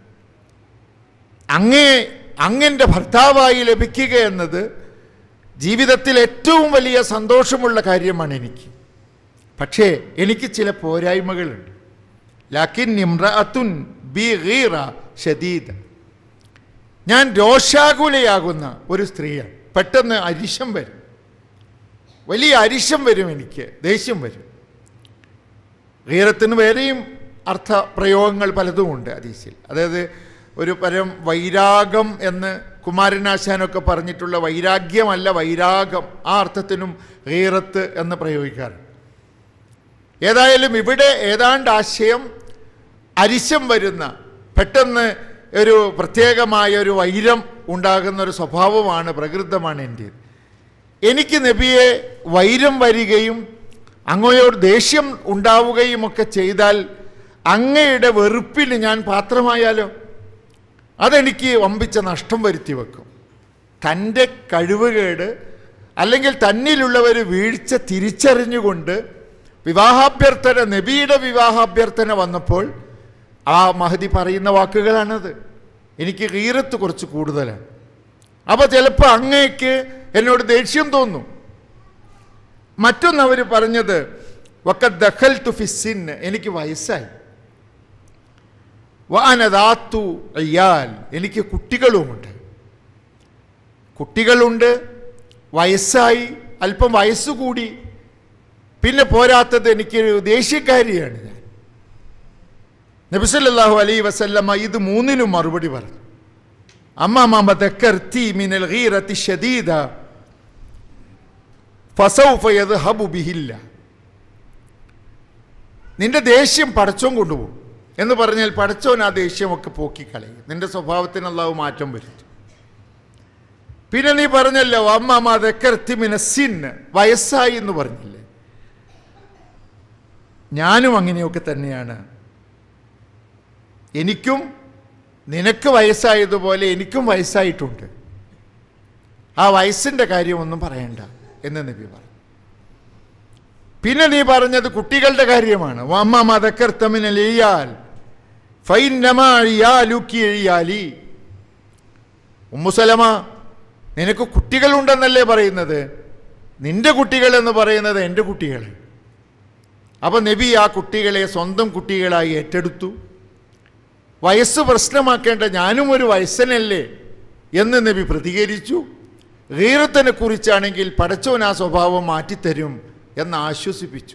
അങ്ങേ അങ്ങൻ്റെ ഭർത്താവായി ലഭിക്കുക എന്നത് ജീവിതത്തിൽ ഏറ്റവും വലിയ സന്തോഷമുള്ള കാര്യമാണ് എനിക്ക് പക്ഷേ എനിക്ക് ചില പോരായ്മകളുണ്ട് ലാക്കിൻ നിമ്രഅത്തുൻ ബി ഗീറ ഷദീദ് ഞാൻ രോഷാകുലയാകുന്ന ഒരു സ്ത്രീയാണ് പെട്ടെന്ന് അരിശം വരും വലിയ അരിശം വരും എനിക്ക് ദേഷ്യം വരും ഗീറത്തിന് വേറെയും അർത്ഥ പ്രയോഗങ്ങൾ പലതുമുണ്ട് അതീസിൽ അതായത് ഒരു പരം വൈരാഗം എന്ന് കുമാരനാശാനൊക്കെ പറഞ്ഞിട്ടുള്ള വൈരാഗ്യമല്ല വൈരാഗം ആ അർത്ഥത്തിനും ഗീറത്ത് എന്ന് പ്രയോഗിക്കാറുണ്ട് ഏതായാലും ഇവിടെ ഏതാണ്ട് ആശയം അരിശം വരുന്ന പെട്ടെന്ന് ഒരു പ്രത്യേകമായ ഒരു വൈരം ഉണ്ടാകുന്ന ഒരു സ്വഭാവമാണ് പ്രകൃതമാണ് എൻ്റേത് എനിക്ക് നബിയെ വൈരം വരികയും അങ്ങയോട് ദേഷ്യം ഉണ്ടാവുകയും ഒക്കെ ചെയ്താൽ അങ്ങയുടെ വെറുപ്പിന് ഞാൻ പാത്രമായാലോ അതെനിക്ക് വമ്പിച്ച നഷ്ടം വരുത്തി വെക്കും തൻ്റെ കഴിവുകേട് അല്ലെങ്കിൽ തന്നിലുള്ളവർ വീഴ്ച തിരിച്ചറിഞ്ഞുകൊണ്ട് വിവാഹാഭ്യർത്ഥന നബിയുടെ വിവാഹാഭ്യർത്ഥന വന്നപ്പോൾ ആ മഹതി പറയുന്ന വാക്കുകളാണത് എനിക്ക് ഗീറത്ത് കുറച്ച് കൂടുതലാണ് അപ്പോൾ ചിലപ്പോൾ അങ്ങേക്ക് എന്നോട് ദേഷ്യം തോന്നും മറ്റൊന്ന് അവർ പറഞ്ഞത് വക്ക ദഖൽ തു ഫിസിൻ എനിക്ക് വയസ്സായി വാനദാത്തു അയ്യാൽ എനിക്ക് കുട്ടികളുമുണ്ട് കുട്ടികളുണ്ട് വയസ്സായി അല്പം വയസ്സ് കൂടി പിന്നെ പോരാത്തത് എനിക്കൊരു ദേഷ്യക്കാരിയാണ് ഞാൻ നബിസല്ലാഹു അലൈ വസല്ലമ്മ ഇത് മൂന്നിനും മറുപടി പറഞ്ഞു അമ്മ മാമ ദക്കർത്തി മിനൽ ഗീറത്തി ഷദീദ ഫസൗഫ യദ്ഹബു ബിഹില്ല നിന്റെ ദേഷ്യം പടച്ചോൻ കൊണ്ടുപോകും എന്ന് പറഞ്ഞാൽ പടച്ചോൻ ആ ദേഷ്യമൊക്കെ പോക്കിക്കളയും നിന്റെ സ്വഭാവത്തിന് അള്ളാഹു മാറ്റം വരുത്തും പിന്നെ നീ പറഞ്ഞല്ലോ അമ്മ ദക്കർത്തി മിനസിൻ വയസ്സായി എന്ന് പറഞ്ഞില്ലേ ഞാനും അങ്ങനെയൊക്കെ തന്നെയാണ് എനിക്കും നിനക്ക് വയസ്സായതുപോലെ എനിക്കും വയസ്സായിട്ടുണ്ട് ആ വയസ്സിൻ്റെ കാര്യമൊന്നും പറയണ്ട എന്ന് നബി പറഞ്ഞു പിന്നെ നീ പറഞ്ഞത് കുട്ടികളുടെ കാര്യമാണ് വമ്മ മതക്കർത്തമിനൽ എഴിയാൽ ഫൈനമാഴിയാലുക്കി എഴിയാലി ഉമ്മുസലമ നിനക്ക് കുട്ടികളുണ്ടെന്നല്ലേ പറയുന്നത് നിന്റെ കുട്ടികൾ എന്ന് പറയുന്നത് എൻ്റെ കുട്ടികൾ അപ്പം നബി ആ കുട്ടികളെ സ്വന്തം കുട്ടികളായി ഏറ്റെടുത്തു വയസ്സ് പ്രശ്നമാക്കേണ്ട ഞാനും ഒരു വയസ്സനല്ലേ എന്ന് നബി പ്രതികരിച്ചു ഗീറത്തിനെ കുറിച്ചാണെങ്കിൽ പടച്ചോൻ ആ സ്വഭാവം മാറ്റിത്തരും എന്ന് ആശ്വസിപ്പിച്ചു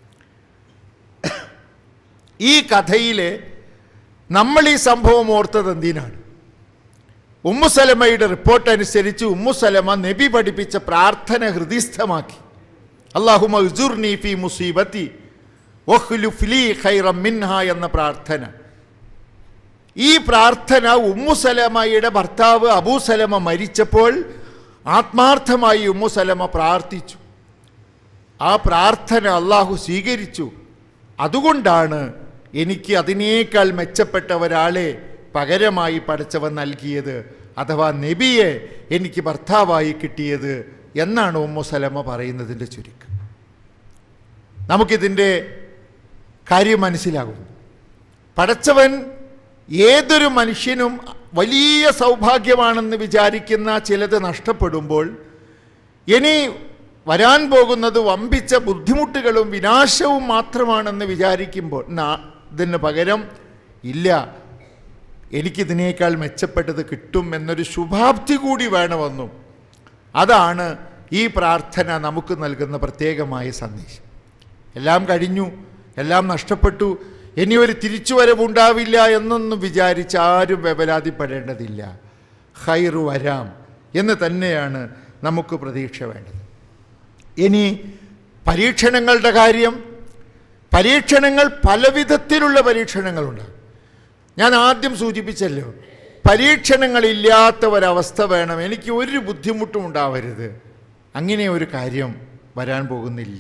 ഈ കഥയിലെ നമ്മൾ ഈ സംഭവം ഓർത്തത് എന്തിനാണ് ഉമ്മുസലമയുടെ റിപ്പോർട്ട് അനുസരിച്ച് ഉമ്മുസലമ നബി പഠിപ്പിച്ച പ്രാർത്ഥന ഹൃദയസ്ഥമാക്കി അള്ളാഹുമ ഉസുർനി ഫി മുസീബത്തി ഒഹ്ലുഫ്ലി ഖൈറം മിൻഹ എന്ന പ്രാർത്ഥന ഈ പ്രാർത്ഥന ഉമ്മുസലമയുടെ ഭർത്താവ് അബൂസലമ മരിച്ചപ്പോൾ ആത്മാർത്ഥമായി ഉമ്മുസലമ പ്രാർത്ഥിച്ചു ആ പ്രാർത്ഥന അള്ളാഹു സ്വീകരിച്ചു അതുകൊണ്ടാണ് എനിക്ക് അതിനേക്കാൾ മെച്ചപ്പെട്ട ഒരാളെ പകരമായി പഠിച്ചവൻ നൽകിയത് അഥവാ നബിയെ എനിക്ക് ഭർത്താവായി കിട്ടിയത് എന്നാണ് ഉമ്മുസലമ പറയുന്നതിൻ്റെ ചുരുക്കം നമുക്കിതിൻ്റെ കാര്യം മനസ്സിലാകും പടച്ചവൻ ഏതൊരു മനുഷ്യനും വലിയ സൗഭാഗ്യമാണെന്ന് വിചാരിക്കുന്ന ചിലത് നഷ്ടപ്പെടുമ്പോൾ ഇനി വരാൻ പോകുന്നത് വമ്പിച്ച ബുദ്ധിമുട്ടുകളും വിനാശവും മാത്രമാണെന്ന് വിചാരിക്കുമ്പോൾ നാ- ഇതിന് പകരം ഇല്ല എനിക്കിതിനേക്കാൾ മെച്ചപ്പെട്ടത് കിട്ടും എന്നൊരു ശുഭാപ്തി കൂടി വേണമെന്നും അതാണ് ഈ പ്രാർത്ഥന നമുക്ക് നൽകുന്ന പ്രത്യേകമായ സന്ദേശം എല്ലാം കഴിഞ്ഞു എല്ലാം നഷ്ടപ്പെട്ടു ഇനി ഒരു തിരിച്ചുവരവുണ്ടാവില്ല എന്നൊന്നും വിചാരിച്ച് ആരും വ്യവലാതിപ്പെടേണ്ടതില്ല ഹൈറു വരാം എന്ന് തന്നെയാണ് നമുക്ക് പ്രതീക്ഷ വേണ്ടത് ഇനി പരീക്ഷണങ്ങളുടെ കാര്യം പരീക്ഷണങ്ങൾ പല വിധത്തിലുള്ള പരീക്ഷണങ്ങളുണ്ടാകും ഞാൻ ആദ്യം സൂചിപ്പിച്ചല്ലോ പരീക്ഷണങ്ങളില്ലാത്ത ഒരവസ്ഥ വേണം എനിക്ക് ഒരു ബുദ്ധിമുട്ടും ഉണ്ടാവരുത് അങ്ങനെ ഒരു കാര്യം വരാൻ പോകുന്നില്ല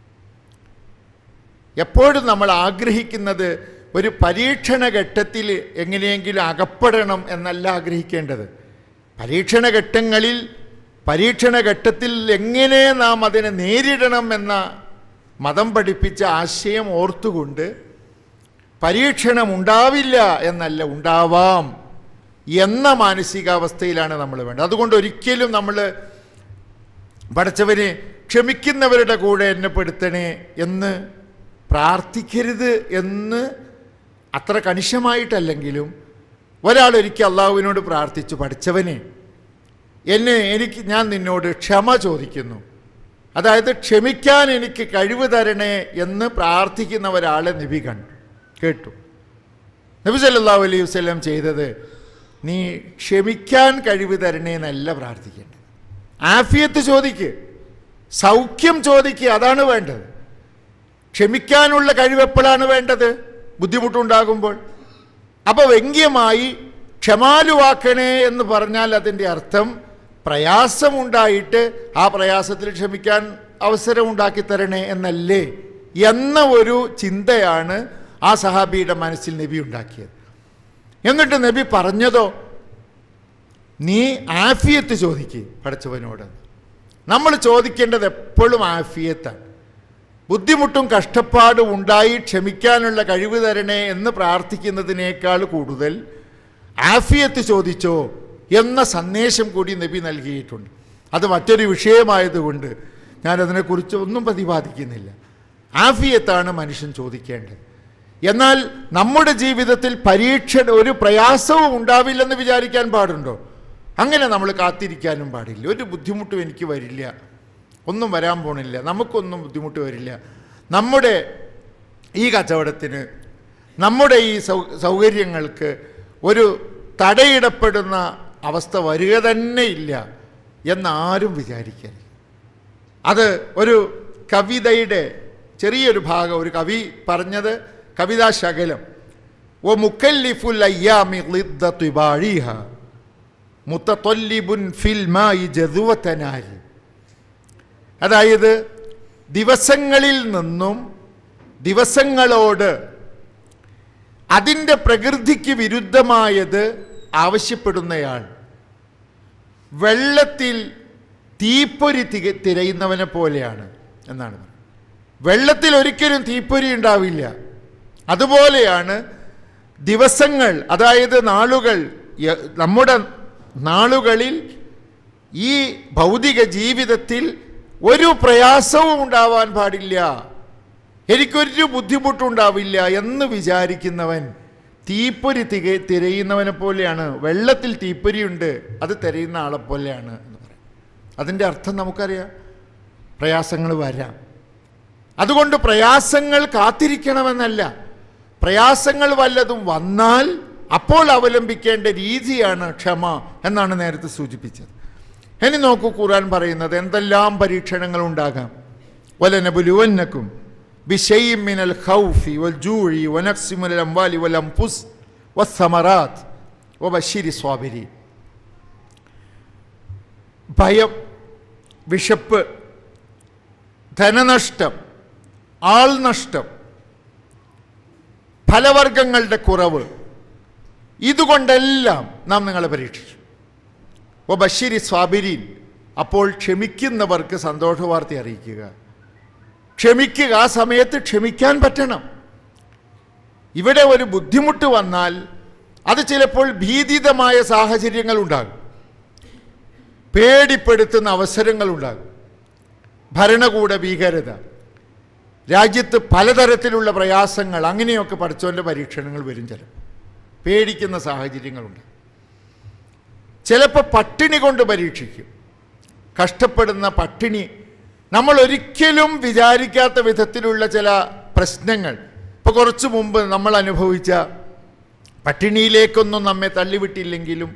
എപ്പോഴും നമ്മൾ ആഗ്രഹിക്കുന്നത് ഒരു പരീക്ഷണ ഘട്ടത്തിൽ എങ്ങനെയെങ്കിലും അകപ്പെടണം എന്നല്ല ആഗ്രഹിക്കേണ്ടത് പരീക്ഷണ ഘട്ടങ്ങളിൽ പരീക്ഷണ ഘട്ടത്തിൽ എങ്ങനെ നാം അതിനെ നേരിടണം എന്ന മതം പഠിപ്പിച്ച ആശയം ഓർത്തുകൊണ്ട് പരീക്ഷണം ഉണ്ടാവില്ല എന്നല്ല ഉണ്ടാവാം എന്ന മാനസികാവസ്ഥയിലാണ് നമ്മൾ വേണ്ടത് അതുകൊണ്ട് ഒരിക്കലും നമ്മൾ പഠിച്ചവനെ ക്ഷമിക്കുന്നവരുടെ കൂടെ എന്നെ പെടുത്തണേ എന്ന് പ്രാർത്ഥിക്കരുത് എന്ന് അത്ര കണിശമായിട്ടല്ലെങ്കിലും ഒരാൾ ഒരിക്കൽ അള്ളാഹുവിനോട് പ്രാർത്ഥിച്ചു പഠിച്ചവനെ എന്നെ എനിക്ക് ഞാൻ നിന്നോട് ക്ഷമ ചോദിക്കുന്നു അതായത് ക്ഷമിക്കാൻ എനിക്ക് കഴിവ് തരണേ എന്ന് പ്രാർത്ഥിക്കുന്ന ഒരാളെ നബി കണ്ടു കേട്ടു നബി സല്ലല്ലാഹു അലൈഹി വസല്ലം ചെയ്തത് നീ ക്ഷമിക്കാൻ കഴിവ് തരണേ എന്നല്ല പ്രാർത്ഥിക്കേണ്ടത് ആഫിയത്ത് ചോദിക്ക് സൗഖ്യം ചോദിക്കുക അതാണ് വേണ്ടത് ക്ഷമിക്കാനുള്ള കഴിവ് എപ്പോഴാണ് വേണ്ടത് ബുദ്ധിമുട്ടുണ്ടാകുമ്പോൾ അപ്പോൾ വ്യംഗ്യമായി ക്ഷമാലുവാക്കണേ എന്ന് പറഞ്ഞാൽ അതിൻ്റെ അർത്ഥം പ്രയാസമുണ്ടായിട്ട് ആ പ്രയാസത്തിൽ ക്ഷമിക്കാൻ അവസരം ഉണ്ടാക്കി തരണേ എന്നല്ലേ എന്ന ഒരു ചിന്തയാണ് ആ സഹാബിയുടെ മനസ്സിൽ നബി ഉണ്ടാക്കിയത് എന്നിട്ട് നബി പറഞ്ഞതോ നീ ആഫിയത്ത് ചോദിക്കുക പഠിച്ചവനോട് നമ്മൾ ചോദിക്കേണ്ടത് എപ്പോഴും ആഫിയത്താണ് ബുദ്ധിമുട്ടും കഷ്ടപ്പാടും ഉണ്ടായി ക്ഷമിക്കാനുള്ള കഴിവ് തരണേ എന്ന് പ്രാർത്ഥിക്കുന്നതിനേക്കാൾ കൂടുതൽ ആഫിയത്ത് ചോദിച്ചോ എന്ന സന്ദേശം കൂടി നബി നൽകിയിട്ടുണ്ട് അത് മറ്റൊരു വിഷയമായതുകൊണ്ട് ഞാനതിനെക്കുറിച്ച് ഒന്നും പ്രതിപാദിക്കുന്നില്ല ആഫിയത്താണ് മനുഷ്യൻ ചോദിക്കേണ്ടത് എന്നാൽ നമ്മുടെ ജീവിതത്തിൽ പരീക്ഷ ഒരു പ്രയാസവും ഉണ്ടാവില്ലെന്ന് വിചാരിക്കാൻ പാടുണ്ടോ അങ്ങനെ നമ്മൾ കാത്തിരിക്കാനും പാടില്ല ഒരു ബുദ്ധിമുട്ടും എനിക്ക് വരില്ല ഒന്നും വരാൻ പോണില്ല നമുക്കൊന്നും ബുദ്ധിമുട്ട് വരില്ല നമ്മുടെ ഈ കച്ചവടത്തിന് നമ്മുടെ ഈ സൗ സൗകര്യങ്ങൾക്ക് ഒരു തടയിടപ്പെടുന്ന അവസ്ഥ വരിക തന്നെ ഇല്ല എന്നാരും വിചാരിക്കരുത് അത് ഒരു കവിതയുടെ ചെറിയൊരു ഭാഗം ഒരു കവി പറഞ്ഞത് കവിതാ ശകലം ഒ മുക്കല്ലിഫുൽ അയ്യാമി ളിദ്ദത്തുബാഴിഹ മുത്തത്തൊല്ലിബുൻ ഫിൽ മായി ജതുവത്തനാരി അതായത് ദിവസങ്ങളിൽ നിന്നും ദിവസങ്ങളോട് അതിൻ്റെ പ്രകൃതിക്ക് വിരുദ്ധമായത് ആവശ്യപ്പെടുന്നയാൾ വെള്ളത്തിൽ തീപ്പൊരി തിക തിരയുന്നവനെ പോലെയാണ് എന്നാണ് പറയുന്നത് വെള്ളത്തിൽ ഒരിക്കലും തീപ്പൊരി ഉണ്ടാവില്ല അതുപോലെയാണ് ദിവസങ്ങൾ അതായത് നാളുകൾ യ- നമ്മുടെ നാളുകളിൽ ഈ ഭൗതിക ജീവിതത്തിൽ ഒരു പ്രയാസവും ഉണ്ടാവാൻ പാടില്ല എനിക്കൊരു ബുദ്ധിമുട്ടുണ്ടാവില്ല എന്ന് വിചാരിക്കുന്നവൻ തീപ്പൊരി തിക തിരയുന്നവനെ പോലെയാണ് വെള്ളത്തിൽ തീപ്പൊരിയുണ്ട് അത് തിരയുന്ന ആളെ പോലെയാണ് എന്ന് പറയും അതിൻ്റെ അർത്ഥം നമുക്കറിയാം പ്രയാസങ്ങൾ വരാം അതുകൊണ്ട് പ്രയാസങ്ങൾ കാത്തിരിക്കണമെന്നല്ല പ്രയാസങ്ങൾ വല്ലതും വന്നാൽ അപ്പോൾ അവലംബിക്കേണ്ട രീതിയാണ് ക്ഷമ എന്നാണ് നേരത്തെ സൂചിപ്പിച്ചത് ഇനി നോക്കൂ ഖുർആൻ പറയുന്നത് എന്തെല്ലാം പരീക്ഷണങ്ങൾ ഉണ്ടാകാം വലനബുലുവന്നക്കും ബിഷൈഇം മിനൽ ഖൗഫി വൽ ജൂഇ വനഖ്സി മിനൽ അംവാലി വൽ അൻഫുസ് വസ്സമറാത്ത് വബശ്ശിരി സ്വാബിരീൻ ഭയം വിശപ്പ് ധനനഷ്ടം ആൾനഷ്ടം ഫലവർഗങ്ങളുടെ കുറവ് ഇതുകൊണ്ടെല്ലാം നാം നിങ്ങളെ പരീക്ഷിച്ചു ഓ ബഷീരി സ്വാബിരീൻ അപ്പോൾ ക്ഷമിക്കുന്നവർക്ക് സന്തോഷ വാർത്ത അറിയിക്കുക ക്ഷമിക്കുക ആ സമയത്ത് ക്ഷമിക്കാൻ പറ്റണം ഇവിടെ ഒരു ബുദ്ധിമുട്ട് വന്നാൽ അത് ചിലപ്പോൾ ഭീതിതമായ സാഹചര്യങ്ങൾ ഉണ്ടാകും പേടിപ്പെടുത്തുന്ന അവസരങ്ങൾ ഉണ്ടാകും ഭരണകൂട ഭീകരത രാജ്യത്ത് പലതരത്തിലുള്ള പ്രയാസങ്ങൾ അങ്ങനെയൊക്കെ പഠിച്ചവൻ്റെ പരീക്ഷണങ്ങൾ വരും ചിലപ്പോൾ പേടിക്കുന്ന സാഹചര്യങ്ങളുണ്ട് ചിലപ്പോൾ പട്ടിണി കൊണ്ട് പരീക്ഷിക്കും കഷ്ടപ്പെടുന്ന പട്ടിണി നമ്മൾ ഒരിക്കലും വിചാരിക്കാത്ത വിധത്തിലുള്ള ചില പ്രശ്നങ്ങൾ ഇപ്പോൾ കുറച്ച് മുമ്പ് നമ്മൾ അനുഭവിച്ച പട്ടിണിയിലേക്കൊന്നും നമ്മെ തള്ളിവിട്ടില്ലെങ്കിലും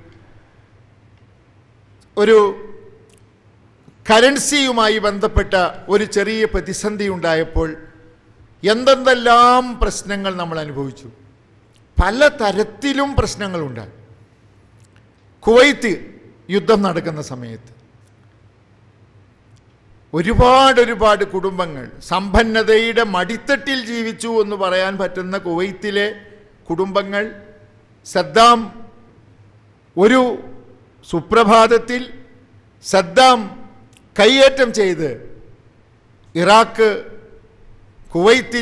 ഒരു കറൻസിയുമായി ബന്ധപ്പെട്ട ഒരു ചെറിയ പ്രതിസന്ധി ഉണ്ടായപ്പോൾ എന്തെന്തെല്ലാം പ്രശ്നങ്ങൾ നമ്മൾ അനുഭവിച്ചു പല തരത്തിലും പ്രശ്നങ്ങളുണ്ടായി കുവൈത്ത് യുദ്ധം നടക്കുന്ന സമയത്ത് ഒരുപാട് ഒരുപാട് കുടുംബങ്ങൾ സമ്പന്നതയുടെ മടിത്തട്ടിൽ ജീവിച്ചു എന്ന് പറയാൻ പറ്റുന്ന കുവൈത്തിലെ കുടുംബങ്ങൾ സദ്ദാം ഒരു സുപ്രഭാതത്തിൽ സദ്ദാം കൈയേറ്റം ചെയ്ത് ഇറാഖ് കുവൈത്തിൽ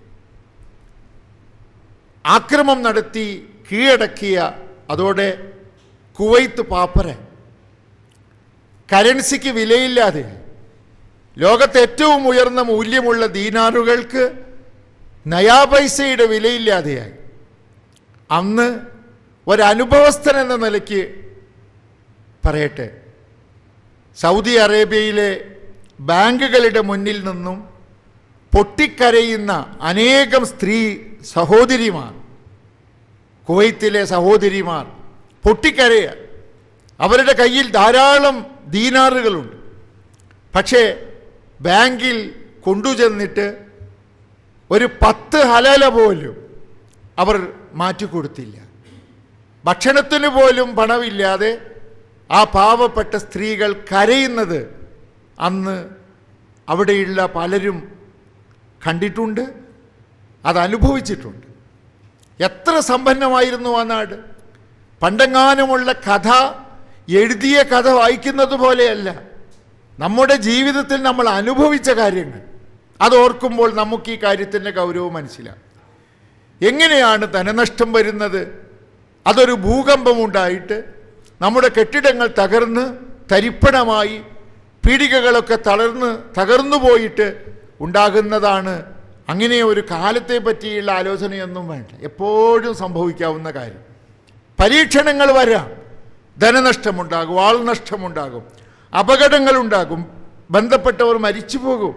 ആക്രമം നടത്തി കീഴടക്കിയ അതോടെ കുവൈത്ത് പാപ്പര കറൻസിക്ക് വിലയില്ലാതെ ലോകത്തെ ഏറ്റവും ഉയർന്ന മൂല്യമുള്ള ദീനാറുകൾക്ക് നയാ പൈസയുടെ വിലയില്ലാതെയായി അന്ന് ഒരനുഭവസ്ഥൻ എന്ന നിലയ്ക്ക് പറയട്ടെ സൗദി അറേബ്യയിലെ ബാങ്കുകളുടെ മുന്നിൽ നിന്നും പൊട്ടിക്കരയുന്ന അനേകം സ്ത്രീ സഹോദരിമാർ കുവൈത്തിലെ സഹോദരിമാർ പൊട്ടിക്കരയ അവരുടെ കയ്യിൽ ധാരാളം ദീനാറുകളുണ്ട് പക്ഷേ ബാങ്കിൽ കൊണ്ടുചെന്നിട്ട് ഒരു പത്ത് ഹലല പോലും അവർ മാറ്റിക്കൊടുത്തില്ല ഭക്ഷണത്തിന് പോലും പണമില്ലാതെ ആ പാവപ്പെട്ട സ്ത്രീകൾ കരയുന്നത് അന്ന് അവിടെയുള്ള പലരും കണ്ടിട്ടുണ്ട് അത് അനുഭവിച്ചിട്ടുണ്ട് എത്ര സമ്പന്നമായിരുന്നു ആ നാട് പണ്ടെങ്ങാനുമുള്ള കഥ എഴുതിയ കഥ വായിക്കുന്നത് പോലെയല്ല നമ്മുടെ ജീവിതത്തിൽ നമ്മൾ അനുഭവിച്ച കാര്യങ്ങൾ അത് ഓർക്കുമ്പോൾ നമുക്ക് ഈ കാര്യത്തിൻ്റെ ഗൗരവം മനസ്സിലാവും എങ്ങനെയാണ് ധനനഷ്ടം വരുന്നത് അതൊരു ഭൂകമ്പമുണ്ടായിട്ട് നമ്മുടെ കെട്ടിടങ്ങൾ തകർന്ന് തരിപ്പണമായി പീടികകളൊക്കെ തളർന്ന് തകർന്നു പോയിട്ട് ഉണ്ടാകുന്നതാണ് അങ്ങനെ ഒരു കാലത്തെ പറ്റിയുള്ള ആലോചനയൊന്നും വേണ്ട എപ്പോഴും സംഭവിക്കാവുന്ന കാര്യം പരീക്ഷണങ്ങൾ വരാം ധനനഷ്ടമുണ്ടാകും ആൾനഷ്ടമുണ്ടാകും അപകടങ്ങളുണ്ടാകും ബന്ധപ്പെട്ടവർ മരിച്ചു പോകും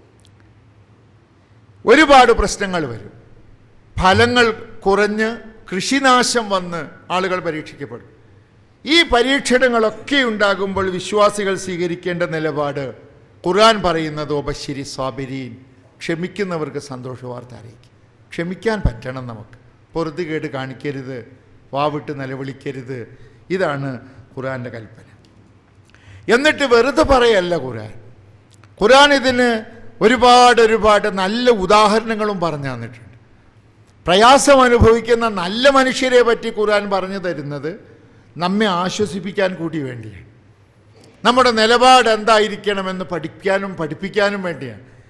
ഒരുപാട് പ്രശ്നങ്ങൾ വരും ഫലങ്ങൾ കുറഞ്ഞ് കൃഷിനാശം വന്ന് ആളുകൾ പരീക്ഷിക്കപ്പെടും ഈ പരീക്ഷണങ്ങളൊക്കെ ഉണ്ടാകുമ്പോൾ വിശ്വാസികൾ സ്വീകരിക്കേണ്ട നിലപാട് ഖുർആൻ പറയുന്നത് ഒബശ്ശിരി സ്വാബിരീൻ ക്ഷമിക്കുന്നവർക്ക് സന്തോഷ വാർത്ത അറിയിക്കും ക്ഷമിക്കാൻ പറ്റണം നമുക്ക് പൊറുതുകേട് കാണിക്കരുത് വാവിട്ട് നിലവിളിക്കരുത് ഇതാണ് ഖുർആൻ്റെ കൽപ്പന എന്നിട്ട് വെറുതെ പറയല്ല ഖുർആൻ ഖുർആൻ ഇതിന് ഒരുപാട് ഒരുപാട് നല്ല ഉദാഹരണങ്ങളും പറഞ്ഞു തന്നിട്ടുണ്ട് പ്രയാസം അനുഭവിക്കുന്ന നല്ല മനുഷ്യരെ പറ്റി ഖുർആൻ പറഞ്ഞു തരുന്നത് നമ്മെ ആശ്വസിപ്പിക്കാൻ കൂടി വേണ്ടിയാണ് നമ്മുടെ നിലപാട് എന്തായിരിക്കണമെന്ന് പഠിക്കാനും പഠിപ്പിക്കാനും വേണ്ടിയാണ്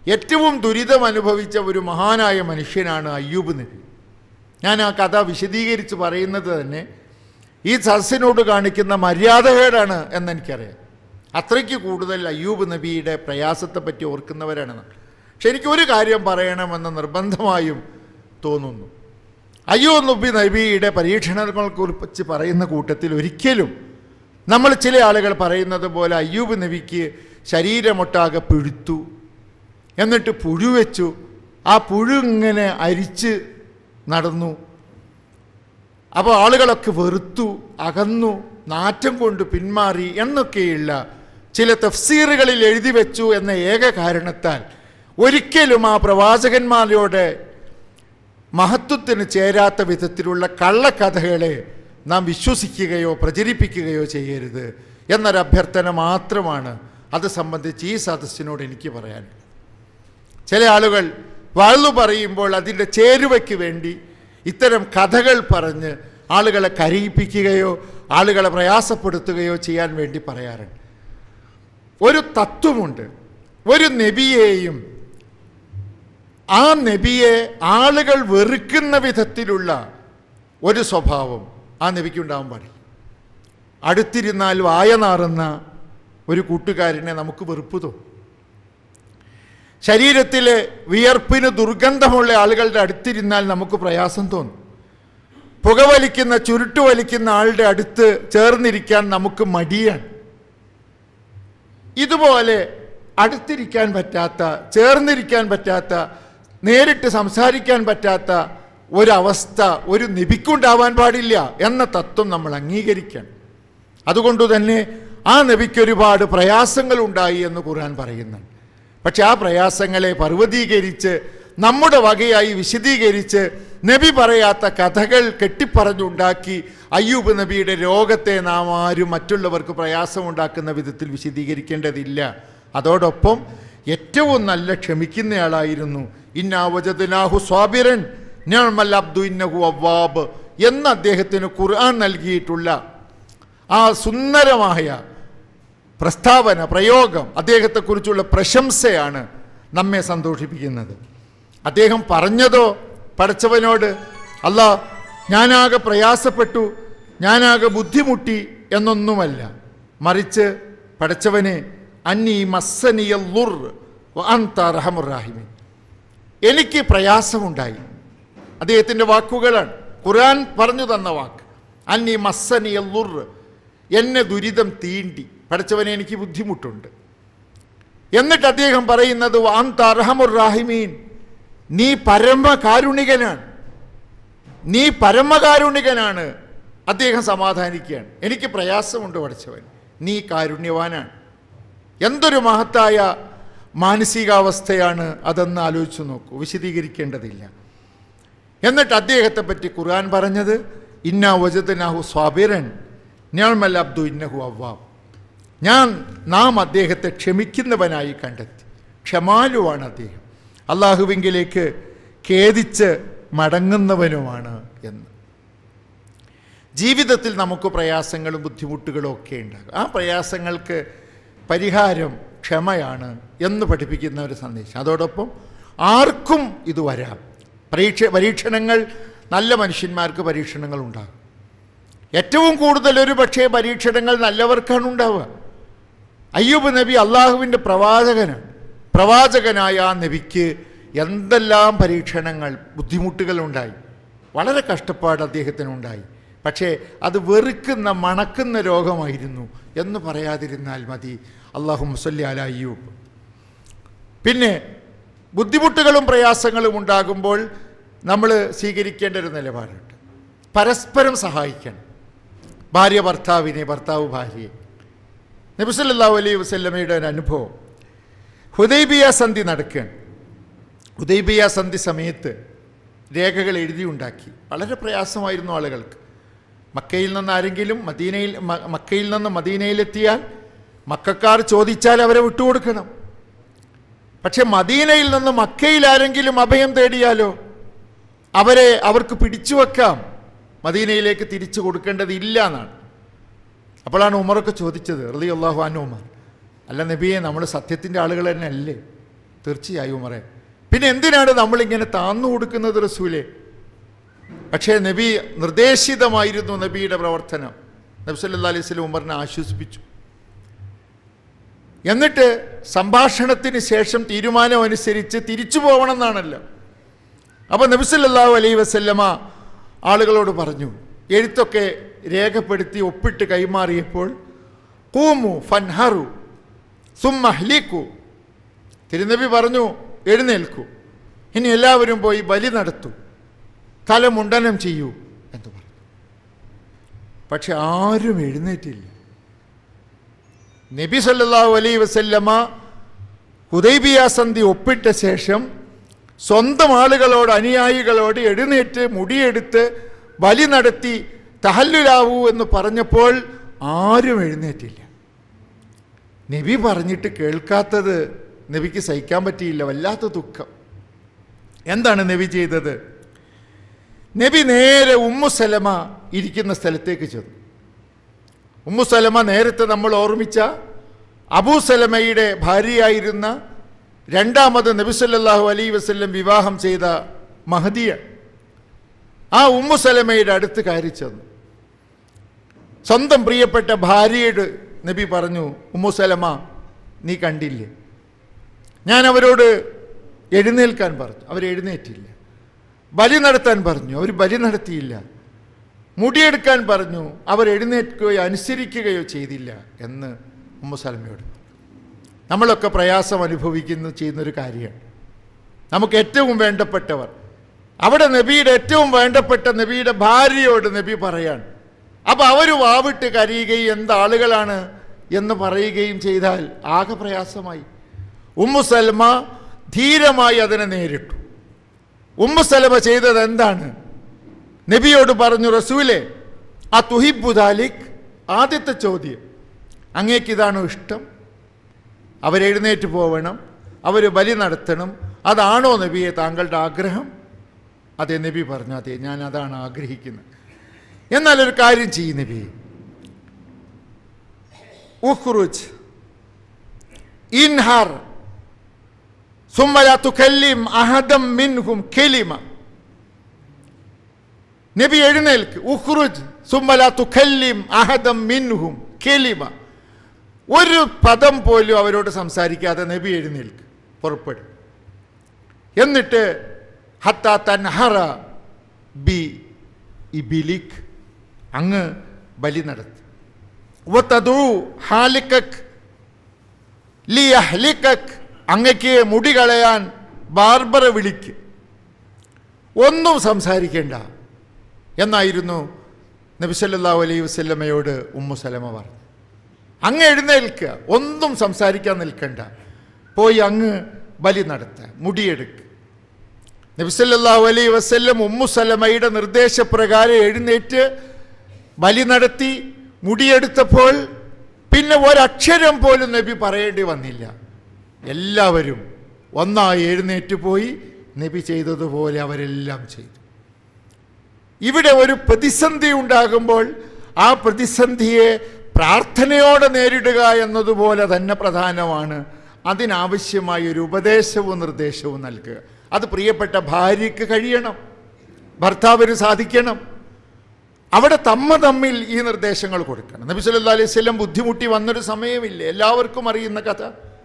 ഏറ്റവും ദുരിതം അനുഭവിച്ച ഒരു മഹാനായ മനുഷ്യനാണ് അയ്യൂബ് നബി ഞാൻ ആ കഥ വിശദീകരിച്ച് പറയുന്നത് തന്നെ ഈ സദസ്സിനോട് കാണിക്കുന്ന മര്യാദകേടാണ് എന്നെനിക്കറിയാം അത്രയ്ക്ക് കൂടുതൽ അയ്യൂബ് നബിയുടെ പ്രയാസത്തെ പറ്റി ഓർക്കുന്നവരാണ് നമ്മൾ. പക്ഷെ എനിക്കൊരു കാര്യം പറയണമെന്ന് നിർബന്ധമായും തോന്നുന്നു അയ്യൂബ് നബി നബിയുടെ പരീക്ഷണങ്ങളെക്കുറിച്ച് പറയുന്ന കൂട്ടത്തിൽ ഒരിക്കലും നമ്മൾ ചില ആളുകൾ പറയുന്നത് പോലെ അയ്യൂബ് നബിക്ക് ശരീരമൊട്ടാകെ പിഴുത്തു എന്നിട്ട് പുഴു വെച്ചു ആ പുഴു ഇങ്ങനെ അരിച്ച് നടന്നു അപ്പോൾ ആളുകളൊക്കെ വെറുത്തു അകന്നു നാറ്റം കൊണ്ട് പിന്മാറി എന്നൊക്കെയുള്ള ചില തഫ്സീറുകളിൽ എഴുതി വെച്ചു എന്ന ഏക കാരണത്താൽ ഒരിക്കലും ആ പ്രവാചകന്മാരോട് മഹത്വത്തിന് ചേരാത്ത വിധത്തിലുള്ള കള്ളക്കഥകളെ നാം വിശ്വസിക്കുകയോ പ്രചരിപ്പിക്കുകയോ ചെയ്യരുത് എന്നൊരു അഭ്യർത്ഥന മാത്രമാണ് അത് സംബന്ധിച്ച് ഈ സദസ്സിനോട് എനിക്ക് പറയാനുള്ളത് ചില ആളുകൾ വാഴ്ന്നു പറയുമ്പോൾ അതിൻ്റെ ചേരുവയ്ക്ക് വേണ്ടി ഇത്തരം കഥകൾ പറഞ്ഞ് ആളുകളെ കരയിപ്പിക്കുകയോ ആളുകളെ പ്രയാസപ്പെടുത്തുകയോ ചെയ്യാൻ വേണ്ടി പറയാറുണ്ട് ഒരു തത്വമുണ്ട് ഒരു നബിയെയും ആ നബിയെ ആളുകൾ വെറുക്കുന്ന വിധത്തിലുള്ള ഒരു സ്വഭാവം ആ നബിക്ക് ഉണ്ടാവാൻ പാടില്ല അടുത്തിരുന്നാൽ വായ നാറുന്ന ഒരു കൂട്ടുകാരനെ നമുക്ക് വെറുപ്പ് തോന്നും ശരീരത്തിലെ വിയർപ്പിന് ദുർഗന്ധമുള്ള ആളുകളുടെ അടുത്തിരുന്നാൽ നമുക്ക് പ്രയാസം തോന്നും പുകവലിക്കുന്ന ചുരുട്ട് വലിക്കുന്ന ആളുടെ അടുത്ത് ചേർന്നിരിക്കാൻ നമുക്ക് മടിയാണ് ഇതുപോലെ അടുത്തിരിക്കാൻ പറ്റാത്ത ചേർന്നിരിക്കാൻ പറ്റാത്ത നേരിട്ട് സംസാരിക്കാൻ പറ്റാത്ത ഒരവസ്ഥ ഒരു നബിക്കുണ്ടാവാൻ പാടില്ല എന്ന തത്വം നമ്മൾ അംഗീകരിക്കണം അതുകൊണ്ട് തന്നെ ആ നബിക്ക് ഒരുപാട് പ്രയാസങ്ങൾ ഉണ്ടായി എന്ന് ഖുർആൻ പറയുന്നുണ്ട് പക്ഷെ ആ പ്രയാസങ്ങളെ പർവ്വതീകരിച്ച് നമ്മുടെ വകയായി വിശദീകരിച്ച് നബി പറയാത്ത കഥകൾ കെട്ടിപ്പറഞ്ഞുണ്ടാക്കി അയ്യൂബ് നബിയുടെ രോഗത്തെ നാം ആരും മറ്റുള്ളവർക്ക് പ്രയാസമുണ്ടാക്കുന്ന വിധത്തിൽ വിശദീകരിക്കേണ്ടതില്ല അതോടൊപ്പം ഏറ്റവും നല്ല ക്ഷമിക്കുന്നയാളായിരുന്നു ഇന്നാവജദ്നാഹു സ്വാബിരൻ ഞാമൽ അബ്ദു ഇന്നഹു അവ്വാബ് എന്ന് അദ്ദേഹത്തിന് ഖുർആൻ നൽകിയിട്ടുള്ള ആ സുന്ദരമായ പ്രസ്താവന പ്രയോഗം അദ്ദേഹത്തെക്കുറിച്ചുള്ള പ്രശംസയാണ് നമ്മെ സന്തോഷിപ്പിക്കുന്നത് അദ്ദേഹം പറഞ്ഞതോ പടച്ചവനോട് അല്ല ഞാനാകെ പ്രയാസപ്പെട്ടു ഞാനാകെ ബുദ്ധിമുട്ടി എന്നൊന്നുമല്ല മറിച്ച് പടച്ചവനെ അന്നി മസ്സനിയുർ അന്ത റഹമുറാഹിമി എനിക്ക് പ്രയാസമുണ്ടായി അദ്ദേഹത്തിൻ്റെ വാക്കുകളാണ് ഖുർആൻ പറഞ്ഞു തന്ന വാക്ക് അന്നി മസ്സനിയുർ എന്നെ ദുരിതം തീണ്ടി പഠിച്ചവനെ എനിക്ക് ബുദ്ധിമുട്ടുണ്ട് എന്നിട്ട് അദ്ദേഹം പറയുന്നത് വാന്ത അർഹമുർ റാഹിമീൻ നീ പരമകാരുണികനാണ് നീ പരമകാരുണികനാണ് അദ്ദേഹം സമാധാനിക്കുകയാണ് എനിക്ക് പ്രയാസമുണ്ട് പഠിച്ചവൻ നീ കാരുണ്യവാനാണ് എന്തൊരു മഹത്തായ മാനസികാവസ്ഥയാണ് അതെന്ന് ആലോചിച്ച് നോക്കൂ വിശദീകരിക്കേണ്ടതില്ല എന്നിട്ട് അദ്ദേഹത്തെ പറ്റി ഖുർആൻ പറഞ്ഞത് ഇന്ന വജദ്നാഹു സ്വാബിരൻ ഞാമൽ അബ്ദു ഇന്നഹു അവ്വാബ് ഞാൻ നാം അദ്ദേഹത്തെ ക്ഷമിക്കുന്നവനായി കണ്ടെത്തി ക്ഷമാലുവാണ് അദ്ദേഹം അള്ളാഹുവിങ്കിലേക്ക് ഖേദിച്ച് മടങ്ങുന്നവനുമാണ് എന്ന് ജീവിതത്തിൽ നമുക്ക് പ്രയാസങ്ങളും ബുദ്ധിമുട്ടുകളും ഒക്കെ ഉണ്ടാകും ആ പ്രയാസങ്ങൾക്ക് പരിഹാരം ക്ഷമയാണ് എന്ന് പഠിപ്പിക്കുന്ന ഒരു സന്ദേശം അതോടൊപ്പം ആർക്കും ഇത് വരാം പരീക്ഷ പരീക്ഷണങ്ങൾ നല്ല മനുഷ്യന്മാർക്ക് പരീക്ഷണങ്ങൾ ഉണ്ടാകും ഏറ്റവും കൂടുതൽ ഒരു പക്ഷേ പരീക്ഷണങ്ങൾ നല്ലവർക്കാണ് ഉണ്ടാവുക അയ്യൂബ് നബി അള്ളാഹുവിൻ്റെ പ്രവാചകനാണ് പ്രവാചകനായ ആ നബിക്ക് എന്തെല്ലാം പരീക്ഷണങ്ങൾ ബുദ്ധിമുട്ടുകൾ ഉണ്ടായി വളരെ കഷ്ടപ്പാട് അദ്ദേഹത്തിനുണ്ടായി പക്ഷേ അത് വെറുക്കുന്ന മണക്കുന്ന രോഗമായിരുന്നു എന്ന് പറയാതിരുന്നാൽ മതി അള്ളാഹു മുസല്ലി അല അയ്യൂബ് പിന്നെ ബുദ്ധിമുട്ടുകളും പ്രയാസങ്ങളും ഉണ്ടാകുമ്പോൾ നമ്മൾ സ്വീകരിക്കേണ്ട ഒരു നിലപാടുണ്ട് പരസ്പരം സഹായിക്കണം ഭാര്യ ഭർത്താവിനെ ഭർത്താവ് ഭാര്യയെ നബിസല്ലാ അലൈഹി വസല്ലമയുടെ ഒരു അനുഭവം ഹുദൈബിയ സന്ധി നടക്കുകയാണ് ഹുദൈബിയ സന്ധി സമയത്ത് രേഖകൾ എഴുതിയുണ്ടാക്കി വളരെ പ്രയാസമായിരുന്നു ആളുകൾക്ക് മക്കയിൽ നിന്ന് ആരെങ്കിലും മദീനയിൽ മ- മക്കയിൽ നിന്ന് മദീനയിലെത്തിയാൽ മക്കാർ ചോദിച്ചാൽ അവരെ വിട്ടുകൊടുക്കണം പക്ഷെ മദീനയിൽ നിന്ന് മക്കയിൽ ആരെങ്കിലും അഭയം തേടിയാലോ അവരെ അവർക്ക് പിടിച്ചു വെക്കാം മദീനയിലേക്ക് തിരിച്ചു കൊടുക്കേണ്ടതില്ല എന്നാണ് അപ്പോഴാണ് ഉമറൊക്കെ ചോദിച്ചത് റലി അള്ളാഹു അൻ ഉമർ അല്ല നബിയെ നമ്മൾ സത്യത്തിൻ്റെ ആളുകൾ തന്നെ അല്ലേ തീർച്ചയായും ഉമറെ പിന്നെ എന്തിനാണ് നമ്മളിങ്ങനെ താന്നു കൊടുക്കുന്നത് റസൂലെ പക്ഷേ നബി നിർദ്ദേശിതമായിരുന്നു നബിയുടെ പ്രവർത്തനം നബി സല്ലാ അലൈഹി സ്വലം ഉമറിനെ ആശ്വസിപ്പിച്ചു എന്നിട്ട് സംഭാഷണത്തിന് ശേഷം തീരുമാനം അനുസരിച്ച് തിരിച്ചു പോകണം എന്നാണല്ലോ അപ്പോൾ നബി സല്ലല്ലാഹു അലൈഹി വസല്ലമ ആളുകളോട് പറഞ്ഞു എഴുത്തൊക്കെ രേഖപ്പെടുത്തി ഒപ്പിട്ട് കൈമാറിയപ്പോൾ കൂമു ഫൻഹറു സുമ്മഹ്ലിക്കു തിരുനബി പറഞ്ഞു എഴുന്നേൽക്കൂ ഇനി എല്ലാവരും പോയി ബലി നടത്തൂ തലമുണ്ടനം ചെയ്യൂ എന്ന് പറഞ്ഞു പക്ഷെ ആരും എഴുന്നേറ്റില്ല നബി സല്ലല്ലാഹു അലൈഹി വസല്ലമ ഹുദൈബിയ സന്ധി ഒപ്പിട്ട ശേഷം സ്വന്തം ആളുകളോട് അനുയായികളോട് എഴുന്നേറ്റ് മുടിയെടുത്ത് ബലി നടത്തി തഹല്ലുലാവൂ എന്ന് പറഞ്ഞപ്പോൾ ആരും എഴുന്നേറ്റില്ല നബി പറഞ്ഞിട്ട് കേൾക്കാത്തത് നബിക്ക് സഹിക്കാൻ പറ്റിയില്ല വല്ലാത്ത ദുഃഖം എന്താണ് നബി ചെയ്തത് നബി നേരെ ഉമ്മു സലമ ഇരിക്കുന്ന സ്ഥലത്തേക്ക് ചെന്നു ഉമ്മു സലമ നേരത്തെ നമ്മൾ ഓർമ്മിച്ച അബൂ സലമയുടെ ഭാര്യയായിരുന്ന രണ്ടാമത് നബി സല്ലല്ലാഹു അലൈഹി വസല്ലം വിവാഹം ചെയ്ത മഹദിയ ആ ഉമ്മു സലമയുടെ അടുത്ത് കയറി ചെന്നു സ്വന്തം പ്രിയപ്പെട്ട ഭാര്യയോട് നബി പറഞ്ഞു ഉമ്മു സലമ നീ കണ്ടില്ലേ ഞാൻ അവരോട് എഴുന്നേൽക്കാൻ പറഞ്ഞു അവർ എഴുന്നേറ്റില്ല ബലി നടത്താൻ പറഞ്ഞു അവർ ബലി നടത്തിയില്ല മുടിയെടുക്കാൻ പറഞ്ഞു അവർ എഴുന്നേൽക്കുകയോ അനുസരിക്കുകയോ ചെയ്തില്ല എന്ന് ഉമ്മു സലമയോട് പറഞ്ഞു. നമ്മളൊക്കെ പ്രയാസം അനുഭവിക്കുന്ന ചെയ്യുന്നൊരു കാര്യമാണ് നമുക്ക് ഏറ്റവും വേണ്ടപ്പെട്ടവർ അവിടെ നബിയുടെ ഏറ്റവും വേണ്ടപ്പെട്ട നബിയുടെ ഭാര്യയോട് നബി പറയാണ് അപ്പം അവർ വാവിട്ട് കരയുകയും എന്താളുകളാണ് എന്ന് പറയുകയും ചെയ്താൽ ആകെ പ്രയാസമായി ഉമ്മു സൽമ ധീരമായി അതിനെ നേരിട്ടു ഉമ്മു സലമ ചെയ്തത് എന്താണ് നബിയോട് പറഞ്ഞു റസൂലെ ആ തുഹിബുദാലിക് ആദ്യത്തെ ചോദ്യം അങ്ങേക്ക് ഇതാണോ ഇഷ്ടം അവരെഴുന്നേറ്റ് പോവണം അവർ ബലി നടത്തണം അതാണോ നബിയെ താങ്കളുടെ ആഗ്രഹം അതെ നബി പറഞ്ഞു അതെ ഞാൻ അതാണ് ആഗ്രഹിക്കുന്നത് എന്നാൽ ഒരു കാര്യം ചെയ്യും നബി ഉഖ്റുജ് ഇൻഹർ സുമ്മല തുക്കല്ലിം അഹദം മിൻഹും കെലിമ നബി എഴുന്നേൽക്ക് ഉഖ്റുജ് സുമ്മല തുക്കല്ലിം അഹദം മിൻഹും കെലിമ ഒരു പദം പോലും അവരോട് സംസാരിക്കാതെ നബി എഴുന്നേൽക്ക് പുറപ്പെടും എന്നിട്ട് ഹത്ത തൻഹറ ബി ഇബിലിക് അങ്ങ് ബലി നടത്തി വത്തതു ഹാലിക്കക് ലിയഹ്ലിക്കക് അങ്ങയ്ക്ക് മുടി കളയാൻ ബാർബറെ വിളിക്ക് ഒന്നും സംസാരിക്കേണ്ട എന്നായിരുന്നു നബിസല്ലാഹു അലൈഹി വസ്ല്ലമ്മയോട് ഉമ്മു സലമ പറഞ്ഞു അങ്ങ് എഴുന്നേൽക്കുക ഒന്നും സംസാരിക്കാൻ നിൽക്കണ്ട പോയി അങ്ങ് ബലി നടത്തുക മുടിയെടുക്കുക നബിസല്ലാഹു അലൈഹി വസ്ല്ലം ഉമ്മു സലമയുടെ നിർദ്ദേശപ്രകാരം എഴുന്നേറ്റ് ബലി നടത്തി മുടിയെടുത്തപ്പോൾ പിന്നെ ഒരക്ഷരം പോലും നബി പറയേണ്ടി വന്നില്ല എല്ലാവരും ഒന്നായി എഴുന്നേറ്റ് പോയി നബി ചെയ്തതുപോലെ അവരെല്ലാം ചെയ്തു ഇവിടെ ഒരു പ്രതിസന്ധി ഉണ്ടാകുമ്പോൾ ആ പ്രതിസന്ധിയെ പ്രാർത്ഥനയോടെ നേരിടുക എന്നതുപോലെ തന്നെ പ്രധാനമാണ് അതിനാവശ്യമായ ഒരു ഉപദേശവും നിർദ്ദേശവും നൽകുക അത് പ്രിയപ്പെട്ട ഭാര്യയ്ക്ക് കഴിയണം ഭർത്താവിന് സാധിക്കണം അവിടെ തമ്മ തമ്മിൽ ഈ നിർദ്ദേശങ്ങൾ കൊടുക്കണം നബി സല്ലല്ലാഹു അലൈഹി വസല്ലം ബുദ്ധിമുട്ടി വന്നൊരു സമയമില്ല എല്ലാവർക്കും അറിയുന്ന കഥ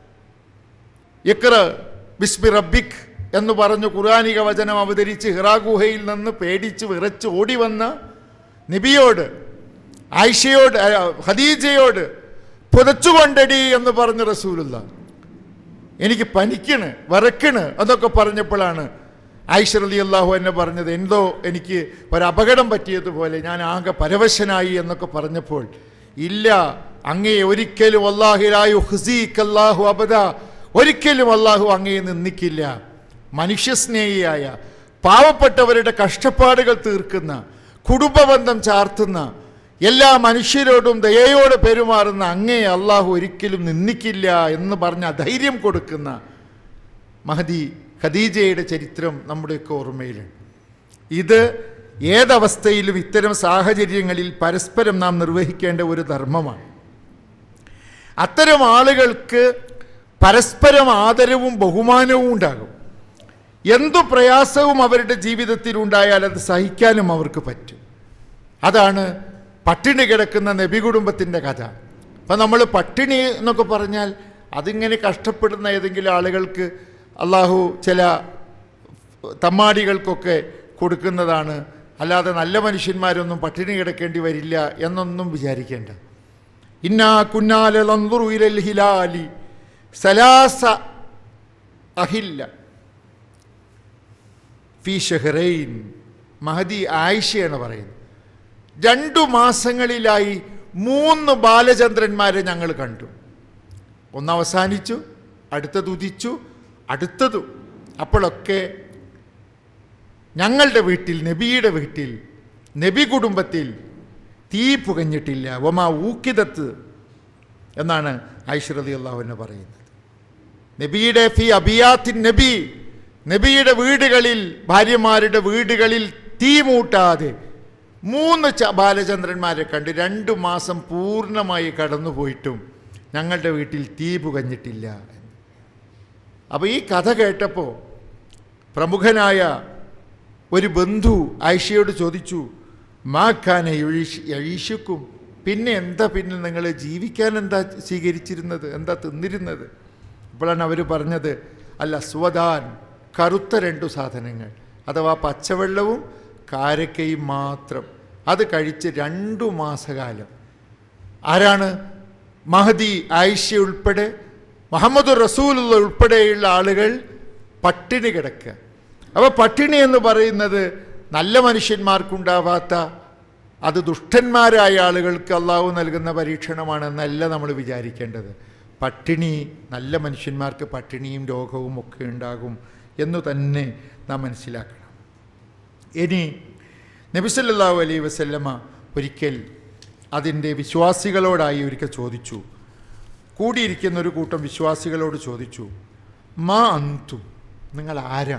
ഇക്ര ബിസ്മി റബ്ബിക് എന്ന് പറഞ്ഞു ഖുർആാനിക വചനം അവതരിച്ച് ഹിറാ ഗുഹയിൽ നിന്ന് പേടിച്ച് വിറച്ച് ഓടി വന്ന നബിയോട് ആയിഷയോട് അഹ് ഖദീജയോട് പുതച്ചുകൊണ്ടടി എന്ന് പറഞ്ഞ റസൂലുള്ള എനിക്ക് പനിക്കണ് വിറക്കണ് എന്നൊക്കെ പറഞ്ഞപ്പോഴാണ് ആയിഷ റലി അള്ളാഹു എന്നെ പറഞ്ഞത് എന്തോ എനിക്ക് ഒരു അപകടം പറ്റിയതുപോലെ ഞാൻ ആകെ പരവശനായി എന്നൊക്കെ പറഞ്ഞപ്പോൾ ഇല്ല അങ്ങേ ഒരിക്കലും അള്ളാഹിലായു ഹുസീഖ് അബദ ഒരിക്കലും അള്ളാഹു അങ്ങയെ നിന്ദിക്കില്ല മനുഷ്യസ്നേഹിയായ പാവപ്പെട്ടവരുടെ കഷ്ടപ്പാടുകൾ തീർക്കുന്ന കുടുംബബന്ധം ചാർത്തുന്ന എല്ലാ മനുഷ്യരോടും ദയയോടെ പെരുമാറുന്ന അങ്ങേ അള്ളാഹു ഒരിക്കലും നിന്ദിക്കില്ല എന്ന് പറഞ്ഞ ധൈര്യം കൊടുക്കുന്ന മഹദി ഖദീജയുടെ ചരിത്രം നമ്മുടെയൊക്കെ ഓർമ്മയിലുണ്ട് ഇത് ഏതവസ്ഥയിലും ഇത്തരം സാഹചര്യങ്ങളിൽ പരസ്പരം നാം നിർവഹിക്കേണ്ട ഒരു ധർമ്മമാണ് അത്തരം ആളുകൾക്ക് പരസ്പരം ആദരവും ബഹുമാനവും ഉണ്ടാകും എന്തു പ്രയാസവും അവരുടെ ജീവിതത്തിൽ ഉണ്ടായാൽ അത് സഹിക്കാനും അവർക്ക് പറ്റും അതാണ് പട്ടിണി കിടക്കുന്ന നബി കുടുംബത്തിൻ്റെ കഥ അപ്പം നമ്മൾ പട്ടിണി എന്നൊക്കെ പറഞ്ഞാൽ അതിങ്ങനെ കഷ്ടപ്പെടുന്ന ഏതെങ്കിലും ആളുകൾക്ക് അള്ളാഹു ചില തമ്മാടികൾക്കൊക്കെ കൊടുക്കുന്നതാണ് അല്ലാതെ നല്ല മനുഷ്യന്മാരൊന്നും പട്ടിണി കിടക്കേണ്ടി വരില്ല എന്നൊന്നും വിചാരിക്കേണ്ട ഇന്നാ കുന്നാലുറുയിലൽ ഹിലാലി സലാസ അഹില്ല ഫി ഷെഹ്റൈൻ മഹദി ആയിഷയാണ് പറയുന്നത് രണ്ടു മാസങ്ങളിലായി മൂന്ന് ബാലചന്ദ്രന്മാരെ ഞങ്ങൾ കണ്ടു ഒന്ന് അവസാനിച്ചു അടുത്തത് ഉദിച്ചു അടുത്തതും അപ്പോഴൊക്കെ ഞങ്ങളുടെ വീട്ടിൽ നബിയുടെ വീട്ടിൽ നബി കുടുംബത്തിൽ തീ പുകഞ്ഞിട്ടില്ല ഒമാ ഊക്കിതത്ത് എന്നാണ് ഐശ്വരതി അള്ളാഹുവിനെ പറയുന്നത് നബിയുടെ ഫി അബിയാത്തിൻ നബി നബിയുടെ വീടുകളിൽ ഭാര്യമാരുടെ വീടുകളിൽ തീ മൂട്ടാതെ മൂന്ന് ച- ബാലചന്ദ്രന്മാരെ കണ്ട് രണ്ടു മാസം പൂർണ്ണമായി കടന്നുപോയിട്ടും ഞങ്ങളുടെ വീട്ടിൽ തീ പുകഞ്ഞിട്ടില്ല അപ്പോൾ ഈ കഥ കേട്ടപ്പോൾ പ്രമുഖനായ ഒരു ബന്ധു ആയിഷയോട് ചോദിച്ചു മാഖാനെ എഴീശുക്കും പിന്നെ എന്താ പിന്നെ നിങ്ങൾ ജീവിക്കാൻ എന്താ സ്വീകരിച്ചിരുന്നത് എന്താ തിന്നിരുന്നത് അപ്പോഴാണ് അവർ പറഞ്ഞത് അല്ല സ്വദാൻ കറുത്ത രണ്ടു സാധനങ്ങൾ അഥവാ പച്ചവെള്ളവും കാരക്കയും മാത്രം അത് കഴിച്ച് രണ്ടു മാസകാലം ആരാണ് മഹദി ആയിഷ ഉൾപ്പെടെ മുഹമ്മദ് റസൂലുള്ള ഉൾപ്പെടെയുള്ള ആളുകൾ പട്ടിണി കിടക്കുക അപ്പോൾ പട്ടിണി എന്ന് പറയുന്നത് നല്ല മനുഷ്യന്മാർക്കുണ്ടാവാത്ത അത് ദുഷ്ടന്മാരായ ആളുകൾക്ക് അള്ളാഹു നൽകുന്ന പരീക്ഷണമാണെന്നല്ല നമ്മൾ വിചാരിക്കേണ്ടത് പട്ടിണി നല്ല മനുഷ്യന്മാർക്ക് പട്ടിണിയും രോഗവും ഒക്കെ ഉണ്ടാകും എന്നു തന്നെ നാം മനസ്സിലാക്കണം ഇനി നബിസല്ലാഹു അലൈ വസല്ലമ ഒരിക്കൽ അതിൻ്റെ വിശ്വാസികളോടായി ഒരിക്കൽ ചോദിച്ചു കൂടിയിരിക്കുന്ന ഒരു കൂട്ടം വിശ്വാസികളോട് ചോദിച്ചു മാ അന്തും നിങ്ങൾ ആരാ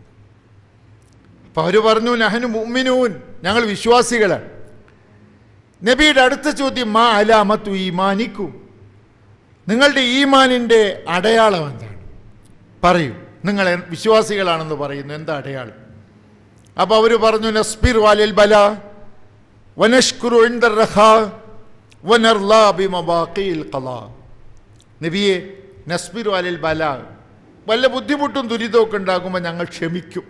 അപ്പം അവർ പറഞ്ഞു നഹനു മുഅ്മിനൂൻ ഞങ്ങൾ വിശ്വാസികളാണ് നബിയുടെ അടുത്ത ചോദ്യം മാ അലാമത്തു ഈമാനിക്കും നിങ്ങളുടെ ഈമാനിൻ്റെ അടയാളം എന്താണ് പറയൂ നിങ്ങൾ വിശ്വാസികളാണെന്ന് പറയുന്നു എന്താ അടയാളം അപ്പോൾ അവർ പറഞ്ഞു നസ്ബിർ വാലിൽ ബല വനഷ്കുറു ഇൻദർ റഖ വനർലാ ബിമബാഖിൽ ഖലാ നബിയെ നസ്ബിർ വാലിൽ ബല വല്ല ബുദ്ധിമുട്ടും ദുരിതമൊക്കെ ഉണ്ടാകുമ്പോൾ ഞങ്ങൾ ക്ഷമിക്കും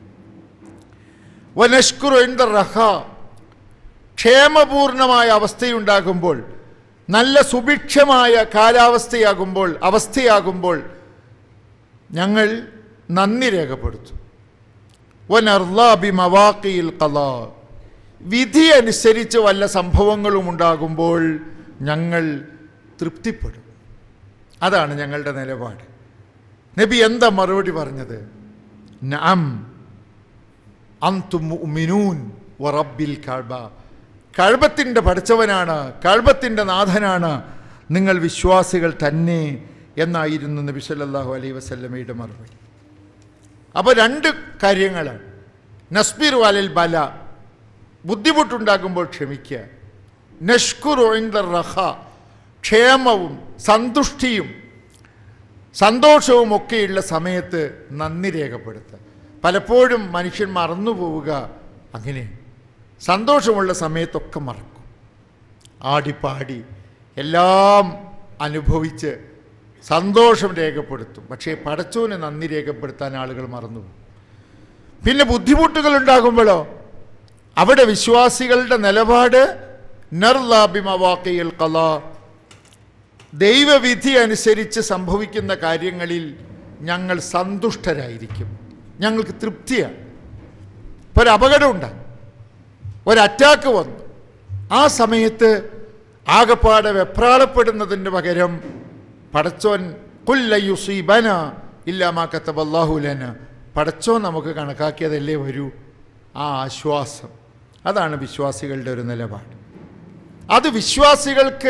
വനഷ്കുറു ഇൻദർ റഖ ക്ഷേമപൂർണമായ അവസ്ഥയുണ്ടാകുമ്പോൾ നല്ല സുഭിക്ഷമായ കാലാവസ്ഥയാകുമ്പോൾ അവസ്ഥയാകുമ്പോൾ ഞങ്ങൾ നന്ദി രേഖപ്പെടുത്തും വനർലാബി മവാക്കിയിൽ കലാ വിധി അനുസരിച്ച് വല്ല സംഭവങ്ങളും ഉണ്ടാകുമ്പോൾ ഞങ്ങൾ തൃപ്തിപ്പെടും അതാണ് ഞങ്ങളുടെ നിലപാട് നബി എന്താ മറുപടി പറഞ്ഞത് നഅം അന്തും മുഅ്മിനൂൻ വറബ്ബിൽ കഅബ കഴബത്തിൻ്റെ പഠിച്ചവനാണ് കഴബത്തിൻ്റെ നാഥനാണ് നിങ്ങൾ വിശ്വാസികൾ തന്നെ എന്നായിരുന്നു നബി സല്ലല്ലാഹു അലൈഹി വസല്ലമയുടെ മറുപടി അപ്പോൾ രണ്ട് കാര്യങ്ങളാണ് നസ്ബിർ വാലിൽ ബല ബുദ്ധിമുട്ടുണ്ടാകുമ്പോൾ ക്ഷമിക്കുക നഷ്കുർ റഹ ക്ഷേമവും സന്തുഷ്ടിയും സന്തോഷവും ഒക്കെയുള്ള സമയത്ത് നന്ദി രേഖപ്പെടുത്തുക പലപ്പോഴും മനുഷ്യൻ മറന്നു പോവുക അങ്ങനെ സന്തോഷമുള്ള സമയത്തൊക്കെ മറക്കും ആടിപ്പാടി എല്ലാം അനുഭവിച്ച് സന്തോഷം രേഖപ്പെടുത്തും പക്ഷേ പടച്ചോന് നന്ദി രേഖപ്പെടുത്താൻ ആളുകൾ മറന്നു പോകും പിന്നെ ബുദ്ധിമുട്ടുകൾ ഉണ്ടാകുമ്പോഴോ അവിടെ വിശ്വാസികളുടെ നിലപാട് നർലാബിമവാക്കയിൽ കല ദൈവവിധി അനുസരിച്ച് സംഭവിക്കുന്ന കാര്യങ്ങളിൽ ഞങ്ങൾ സന്തുഷ്ടരായിരിക്കും ഞങ്ങൾക്ക് തൃപ്തിയാണ് ഇപ്പോൾ ഒരു അപകടം ഉണ്ടായി ഒരു അറ്റാക്ക് വന്നു ആ സമയത്ത് ആകപ്പാടെ വെപ്രാളപ്പെടുന്നതിന് പകരം പടച്ചോൻ കുല്ലയുസീബന ഇല്ലാമാ കത്തബല്ലാഹുലന പടച്ചോൻ നമുക്ക് കണക്കാക്കിയതല്ലേ വരൂ ആ ആശ്വാസം അതാണ് വിശ്വാസികളുടെ ഒരു നിലപാട് അത് വിശ്വാസികൾക്ക്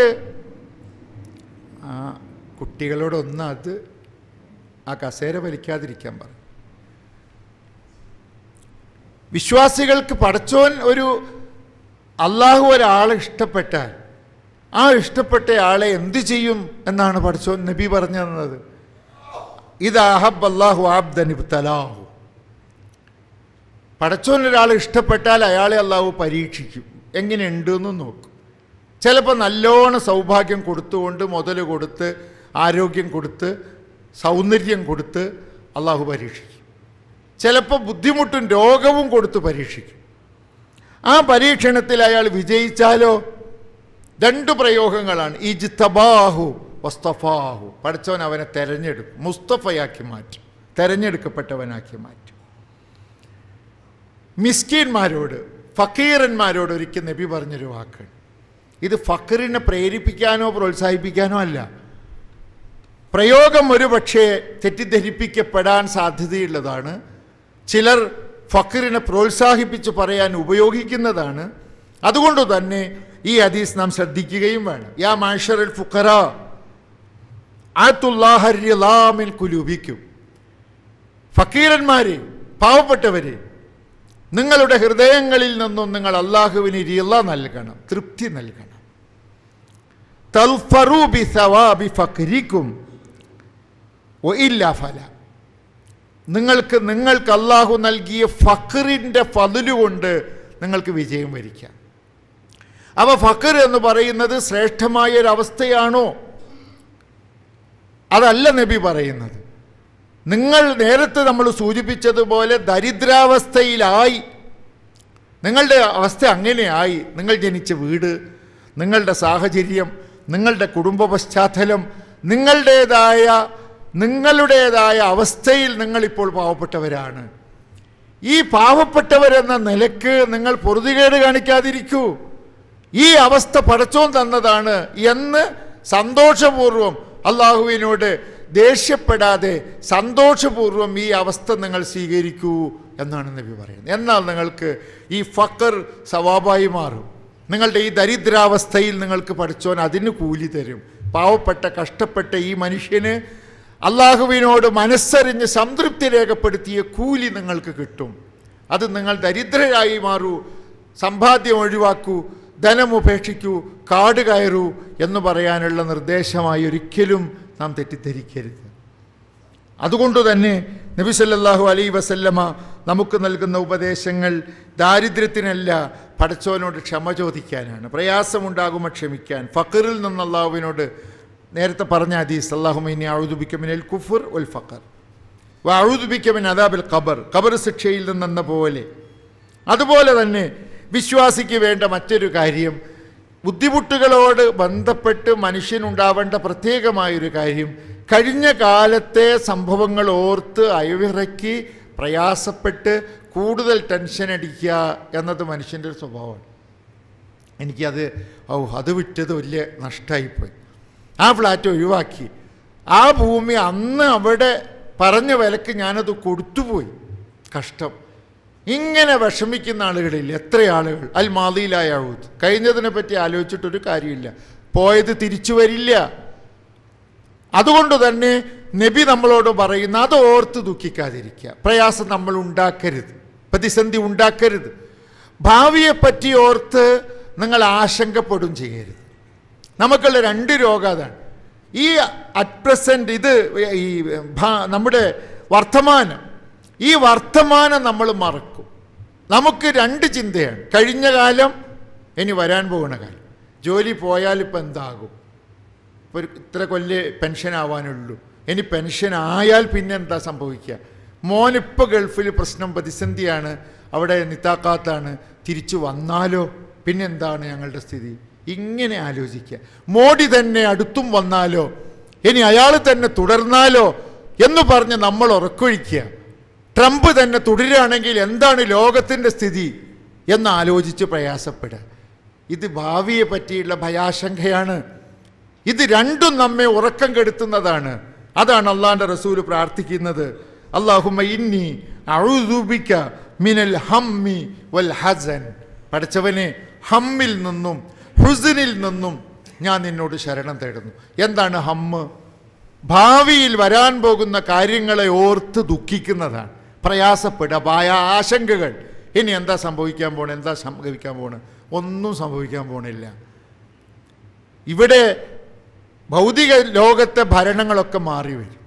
ആ കുട്ടികളോടൊന്ന് അത് ആ കസേര വലിക്കാതിരിക്കാൻ പറയും വിശ്വാസികൾക്ക് പടച്ചോൻ ഒരു അള്ളാഹു ഒരാളെ ഇഷ്ടപ്പെട്ടാൽ ആ ഇഷ്ടപ്പെട്ട ആളെ എന്തു ചെയ്യും എന്നാണ് പടച്ചോൻ നബി പറഞ്ഞു തന്നത് ഇത് അഹബ് അള്ളാഹു ആബ്ദൻ ഇബ്തലാഹു പടച്ചോനൊരാൾ ഇഷ്ടപ്പെട്ടാൽ അയാളെ അള്ളാഹു പരീക്ഷിക്കും എങ്ങനെയുണ്ട് എന്ന് നോക്കും ചിലപ്പോൾ നല്ലോണം സൗഭാഗ്യം കൊടുത്തുകൊണ്ട് മുതൽ കൊടുത്ത് ആരോഗ്യം കൊടുത്ത് സൗന്ദര്യം കൊടുത്ത് അള്ളാഹു പരീക്ഷിക്കും ചിലപ്പോൾ ബുദ്ധിമുട്ടും രോഗവും കൊടുത്ത് പരീക്ഷിക്കും ആ പരീക്ഷണത്തിൽ അയാൾ വിജയിച്ചാലോ രണ്ട് പ്രയോഗങ്ങളാണ് ഇജ്തബാഹു വസ്തഫാഹു പഠിച്ചവൻ അവനെ തെരഞ്ഞെടുക്കും മുസ്തഫയാക്കി മാറ്റും തെരഞ്ഞെടുക്കപ്പെട്ടവനാക്കി മാറ്റും മിസ്കീന്മാരോട് ഫക്കീറന്മാരോട് ഒരിക്കൽ നബി പറഞ്ഞൊരു വാക്കാണ് ഇത് ഫക്കറിനെ പ്രേരിപ്പിക്കാനോ പ്രോത്സാഹിപ്പിക്കാനോ അല്ല പ്രയോഗം ഒരു പക്ഷേ തെറ്റിദ്ധരിപ്പിക്കപ്പെടാൻ സാധ്യതയുള്ളതാണ് ചിലർ ഫക്കറിനെ പ്രോത്സാഹിപ്പിച്ച് പറയാൻ ഉപയോഗിക്കുന്നതാണ് അതുകൊണ്ട് തന്നെ ഈ ഹദീസ് നാം ശ്രദ്ധിക്കുകയും വേണം യാ മാഷറൽ ഫുക്കറ ആത്തുല്ലാഹരിലാമിൻ കുലുബിക്കും ഫക്കീരന്മാരെ പാവപ്പെട്ടവരെ നിങ്ങളുടെ ഹൃദയങ്ങളിൽ നിന്നും നിങ്ങൾ അള്ളാഹുവിന് റിയല നൽകണം തൃപ്തി നൽകണം തൽഫറു ബി സവാബി ഫക്രിക്കും ഒ ഇല്ല ഫല നിങ്ങൾക്ക് നിങ്ങൾക്ക് അള്ളാഹു നൽകിയ ഫക്കറിൻ്റെ ഫതിലുകൊണ്ട് നിങ്ങൾക്ക് വിജയം വരിക്കാം അവ ഫക്കർ എന്ന് പറയുന്നത് ശ്രേഷ്ഠമായ ഒരു അവസ്ഥയാണോ അതല്ല നബി പറയുന്നത് നിങ്ങൾ നേരത്തെ നമ്മൾ സൂചിപ്പിച്ചതുപോലെ ദരിദ്രാവസ്ഥയിലായി നിങ്ങളുടെ അവസ്ഥ അങ്ങനെയായി നിങ്ങൾ ജനിച്ച വീട് നിങ്ങളുടെ സാഹചര്യം നിങ്ങളുടെ കുടുംബ പശ്ചാത്തലം നിങ്ങളുടേതായ നിങ്ങളുടേതായ അവസ്ഥയിൽ നിങ്ങളിപ്പോൾ പാവപ്പെട്ടവരാണ് ഈ പാവപ്പെട്ടവരെന്ന നിലക്ക് നിങ്ങൾ പൊറുതികേട് കാണിക്കാതിരിക്കൂ ഈ അവസ്ഥ പടച്ചോൻ തന്നതാണ് എന്ന് സന്തോഷപൂർവം അള്ളാഹുവിനോട് ദേഷ്യപ്പെടാതെ സന്തോഷപൂർവ്വം ഈ അവസ്ഥ നിങ്ങൾ സ്വീകരിക്കൂ എന്നാണ് നബി പറയുന്നത് എന്നാൽ നിങ്ങൾക്ക് ഈ ഫക്കർ സവാബായി മാറും നിങ്ങളുടെ ഈ ദരിദ്രാവസ്ഥയിൽ നിങ്ങൾക്ക് പഠിച്ചോൻ അതിന് കൂലി തരും പാവപ്പെട്ട കഷ്ടപ്പെട്ട ഈ മനുഷ്യന് അള്ളാഹുവിനോട് മനസ്സറിഞ്ഞ് സംതൃപ്തി രേഖപ്പെടുത്തിയ കൂലി നിങ്ങൾക്ക് കിട്ടും അത് നിങ്ങൾ ദരിദ്രരായി മാറൂ സമ്പാദ്യം ഒഴിവാക്കൂ ധനം ഉപേക്ഷിക്കൂ കാട് കയറൂ എന്ന് പറയാനുള്ള നിർദ്ദേശമായി ഒരിക്കലും നാം തെറ്റിദ്ധരിക്കരുത് അതുകൊണ്ട് തന്നെ നബി സല്ലല്ലാഹു അലൈ വസല്ലമ നമുക്ക് നൽകുന്ന ഉപദേശങ്ങൾ ദാരിദ്ര്യത്തിനല്ല പടച്ചോനോട് ക്ഷമ ചോദിക്കാനാണ് പ്രയാസമുണ്ടാകുമ്പോൾ ക്ഷമിക്കാൻ ഫക്കറിൽ നിന്ന് അള്ളാഹുവിനോട് നേരത്തെ പറഞ്ഞ ഹദീസ് അള്ളാഹുമിനി അഴുതുബിക്കമിനൽ കുഫർ ഉൽ ഫക്കർ അഴുതുബിക്കമിൻ അദാബിൽ ഖബർ ഖബർ ശിക്ഷയിൽ നിന്നെന്ന പോലെ അതുപോലെ തന്നെ വിശ്വാസിക്ക് വേണ്ട മറ്റൊരു കാര്യം ബുദ്ധിമുട്ടുകളോട് ബന്ധപ്പെട്ട് മനുഷ്യനുണ്ടാവേണ്ട പ്രത്യേകമായൊരു കാര്യം കഴിഞ്ഞ കാലത്തെ സംഭവങ്ങൾ ഓർത്ത് അയവിറക്കി പ്രയാസപ്പെട്ട് കൂടുതൽ ടെൻഷൻ അടിക്കുക എന്നത് മനുഷ്യൻ്റെ ഒരു സ്വഭാവമാണ് എനിക്കത് ഓ അത് വിറ്റത് വലിയ നഷ്ടമായിപ്പോയി ആ ഫ്ലാറ്റ് ഒഴിവാക്കി ആ ഭൂമി അന്ന് അവിടെ പറഞ്ഞ വിലക്ക് ഞാനത് കൊടുത്തുപോയി കഷ്ടം ഇങ്ങനെ വിഷമിക്കുന്ന ആളുകളില്ല എത്ര ആളുകൾ അൽ മാതിയിലായ അഴുത് കഴിഞ്ഞതിനെ പറ്റി ആലോചിച്ചിട്ടൊരു കാര്യമില്ല പോയത് തിരിച്ചു വരില്ല അതുകൊണ്ട് തന്നെ നബി നമ്മളോട് പറയുന്ന അത് ഓർത്ത് ദുഃഖിക്കാതിരിക്കുക പ്രയാസം നമ്മൾ ഉണ്ടാക്കരുത് പ്രതിസന്ധി ഉണ്ടാക്കരുത് ഭാവിയെ പറ്റി ഓർത്ത് നിങ്ങൾ ആശങ്കപ്പെടും ചെയ്യരുത് നമുക്കുള്ള രണ്ട് രോഗം അതാണ് ഈ അറ്റ് പ്രസൻറ്റ് ഇത് ഈ ഭാ- നമ്മുടെ വർത്തമാനം ഈ വർത്തമാനം നമ്മൾ മറക്കും നമുക്ക് രണ്ട് ചിന്തയാണ് കഴിഞ്ഞ കാലം ഇനി വരാൻ പോകുന്ന കാലം ജോലി പോയാൽ ഇപ്പം എന്താകും ഇപ്പോൾ ഒരു ഇത്ര കൊല്ലേ പെൻഷൻ ആവാനുള്ളൂ ഇനി പെൻഷൻ ആയാൽ പിന്നെ എന്താ സംഭവിക്കുക മോനിപ്പോൾ ഗൾഫിൽ പ്രശ്നം പ്രതിസന്ധിയാണ് അവിടെ നിത്താക്കാത്താണ് തിരിച്ചു വന്നാലോ പിന്നെന്താണ് ഞങ്ങളുടെ സ്ഥിതി ഇങ്ങനെ ആലോചിക്കുക മോഡി തന്നെ അടുത്തും വന്നാലോ ഇനി അയാൾ തന്നെ തുടർന്നാലോ എന്ന് പറഞ്ഞ് നമ്മൾ ഉറക്കൊഴിക്കുക ട്രംപ് തന്നെ തുടരുകയാണെങ്കിൽ എന്താണ് ലോകത്തിൻ്റെ സ്ഥിതി എന്ന് ആലോചിച്ച് പ്രയാസപ്പെടുക ഇത് ഭാവിയെ പറ്റിയുള്ള ഭയാശങ്കയാണ് ഇത് രണ്ടും നമ്മെ ഉറക്കം കെടുത്തുന്നതാണ് അതാണ് അള്ളാന്റെ റസൂല് പ്രാർത്ഥിക്കുന്നത് അള്ളാഹുമ്മ ഇന്നി അഴുതുബിക്ക മിനൽ ഹമ്മി വൽ ഹസൻ പഠിച്ചവനെ ഹമ്മിൽ നിന്നും ഹുസിനിൽ നിന്നും ഞാൻ നിന്നോട് ശരണം തേടുന്നു എന്താണ് ഹമ്മ് ഭാവിയിൽ വരാൻ പോകുന്ന കാര്യങ്ങളെ ഓർത്ത് ദുഃഖിക്കുന്നതാണ് പ്രയാസപ്പെടുക ഭയ ആശങ്കകൾ ഇനി എന്താ സംഭവിക്കാൻ പോണേ എന്താ സംഭവിക്കാൻ പോണേ ഒന്നും സംഭവിക്കാൻ പോണില്ല ഇവിടെ ഭൗതിക ലോകത്തെ ഭരണങ്ങളൊക്കെ മാറി വരും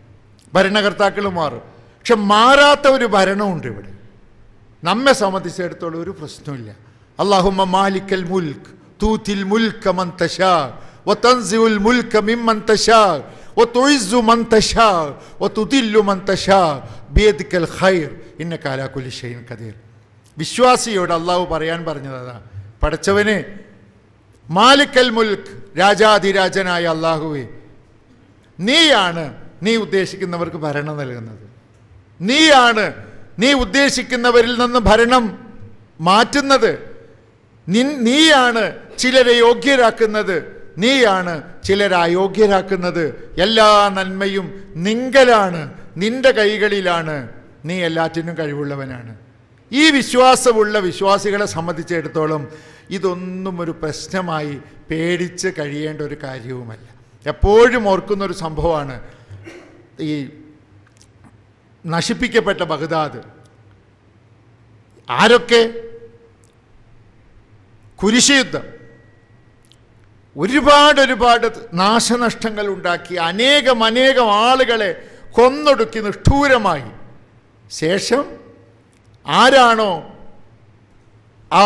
ഭരണകർത്താക്കൾ മാറും പക്ഷെ മാറാത്ത ഒരു ഭരണമുണ്ട് ഇവിടെ നമ്മെ സംബന്ധിച്ചിടത്തോളം ഒരു പ്രശ്നമില്ല അള്ളാഹുമ്മ മാലിക്കൽ മുൽക്ക് തൂത്തിൽ മുൽക്ക മൻ തശാ وتنزع الملك ممن تشاء وتعز من تشاء وتذل من تشاء بيدك الخير إنك على كل شيء قدير വിശ്വാസിയോട് അള്ളാഹു പറയാൻ പറഞ്ഞതാ പടച്ചവനെ മാലിക്കൽ മുൽക്ക് രാജാധിരാജനായ അള്ളാഹുവേ നീയാണ് നീ ഉദ്ദേശിക്കുന്നവർക്ക് ഭരണം നൽകുന്നത് നീയാണ് നീ ഉദ്ദേശിക്കുന്നവരിൽ നിന്ന് ഭരണം മാറ്റുന്നത് നിൻ നീയാണ് ചിലരെ യോഗ്യരാക്കുന്നത് നീയാണ് ചിലരെ അയോഗ്യരാക്കുന്നത് എല്ലാ നന്മയും നിങ്കലാണ് നിന്റെ കൈകളിലാണ് നീ എല്ലാറ്റിനും കഴിവുള്ളവനാണ് ഈ വിശ്വാസമുള്ള വിശ്വാസികളെ സംബന്ധിച്ചിടത്തോളം ഇതൊന്നും ഒരു പ്രശ്നമായി പേടിച്ച് കഴിയേണ്ട ഒരു കാര്യവുമല്ല എപ്പോഴും ഓർക്കുന്ന ഒരു സംഭവമാണ് ഈ നശിപ്പിക്കപ്പെട്ട ബഗ്ദാദ് ആരൊക്കെ കുരിശുയുദ്ധം ഒരുപാട് ഒരുപാട് നാശനഷ്ടങ്ങൾ ഉണ്ടാക്കി അനേകം അനേകം ആളുകളെ കൊന്നൊടുക്കി നിഷ്ഠൂരമായി ശേഷം ആരാണോ ആ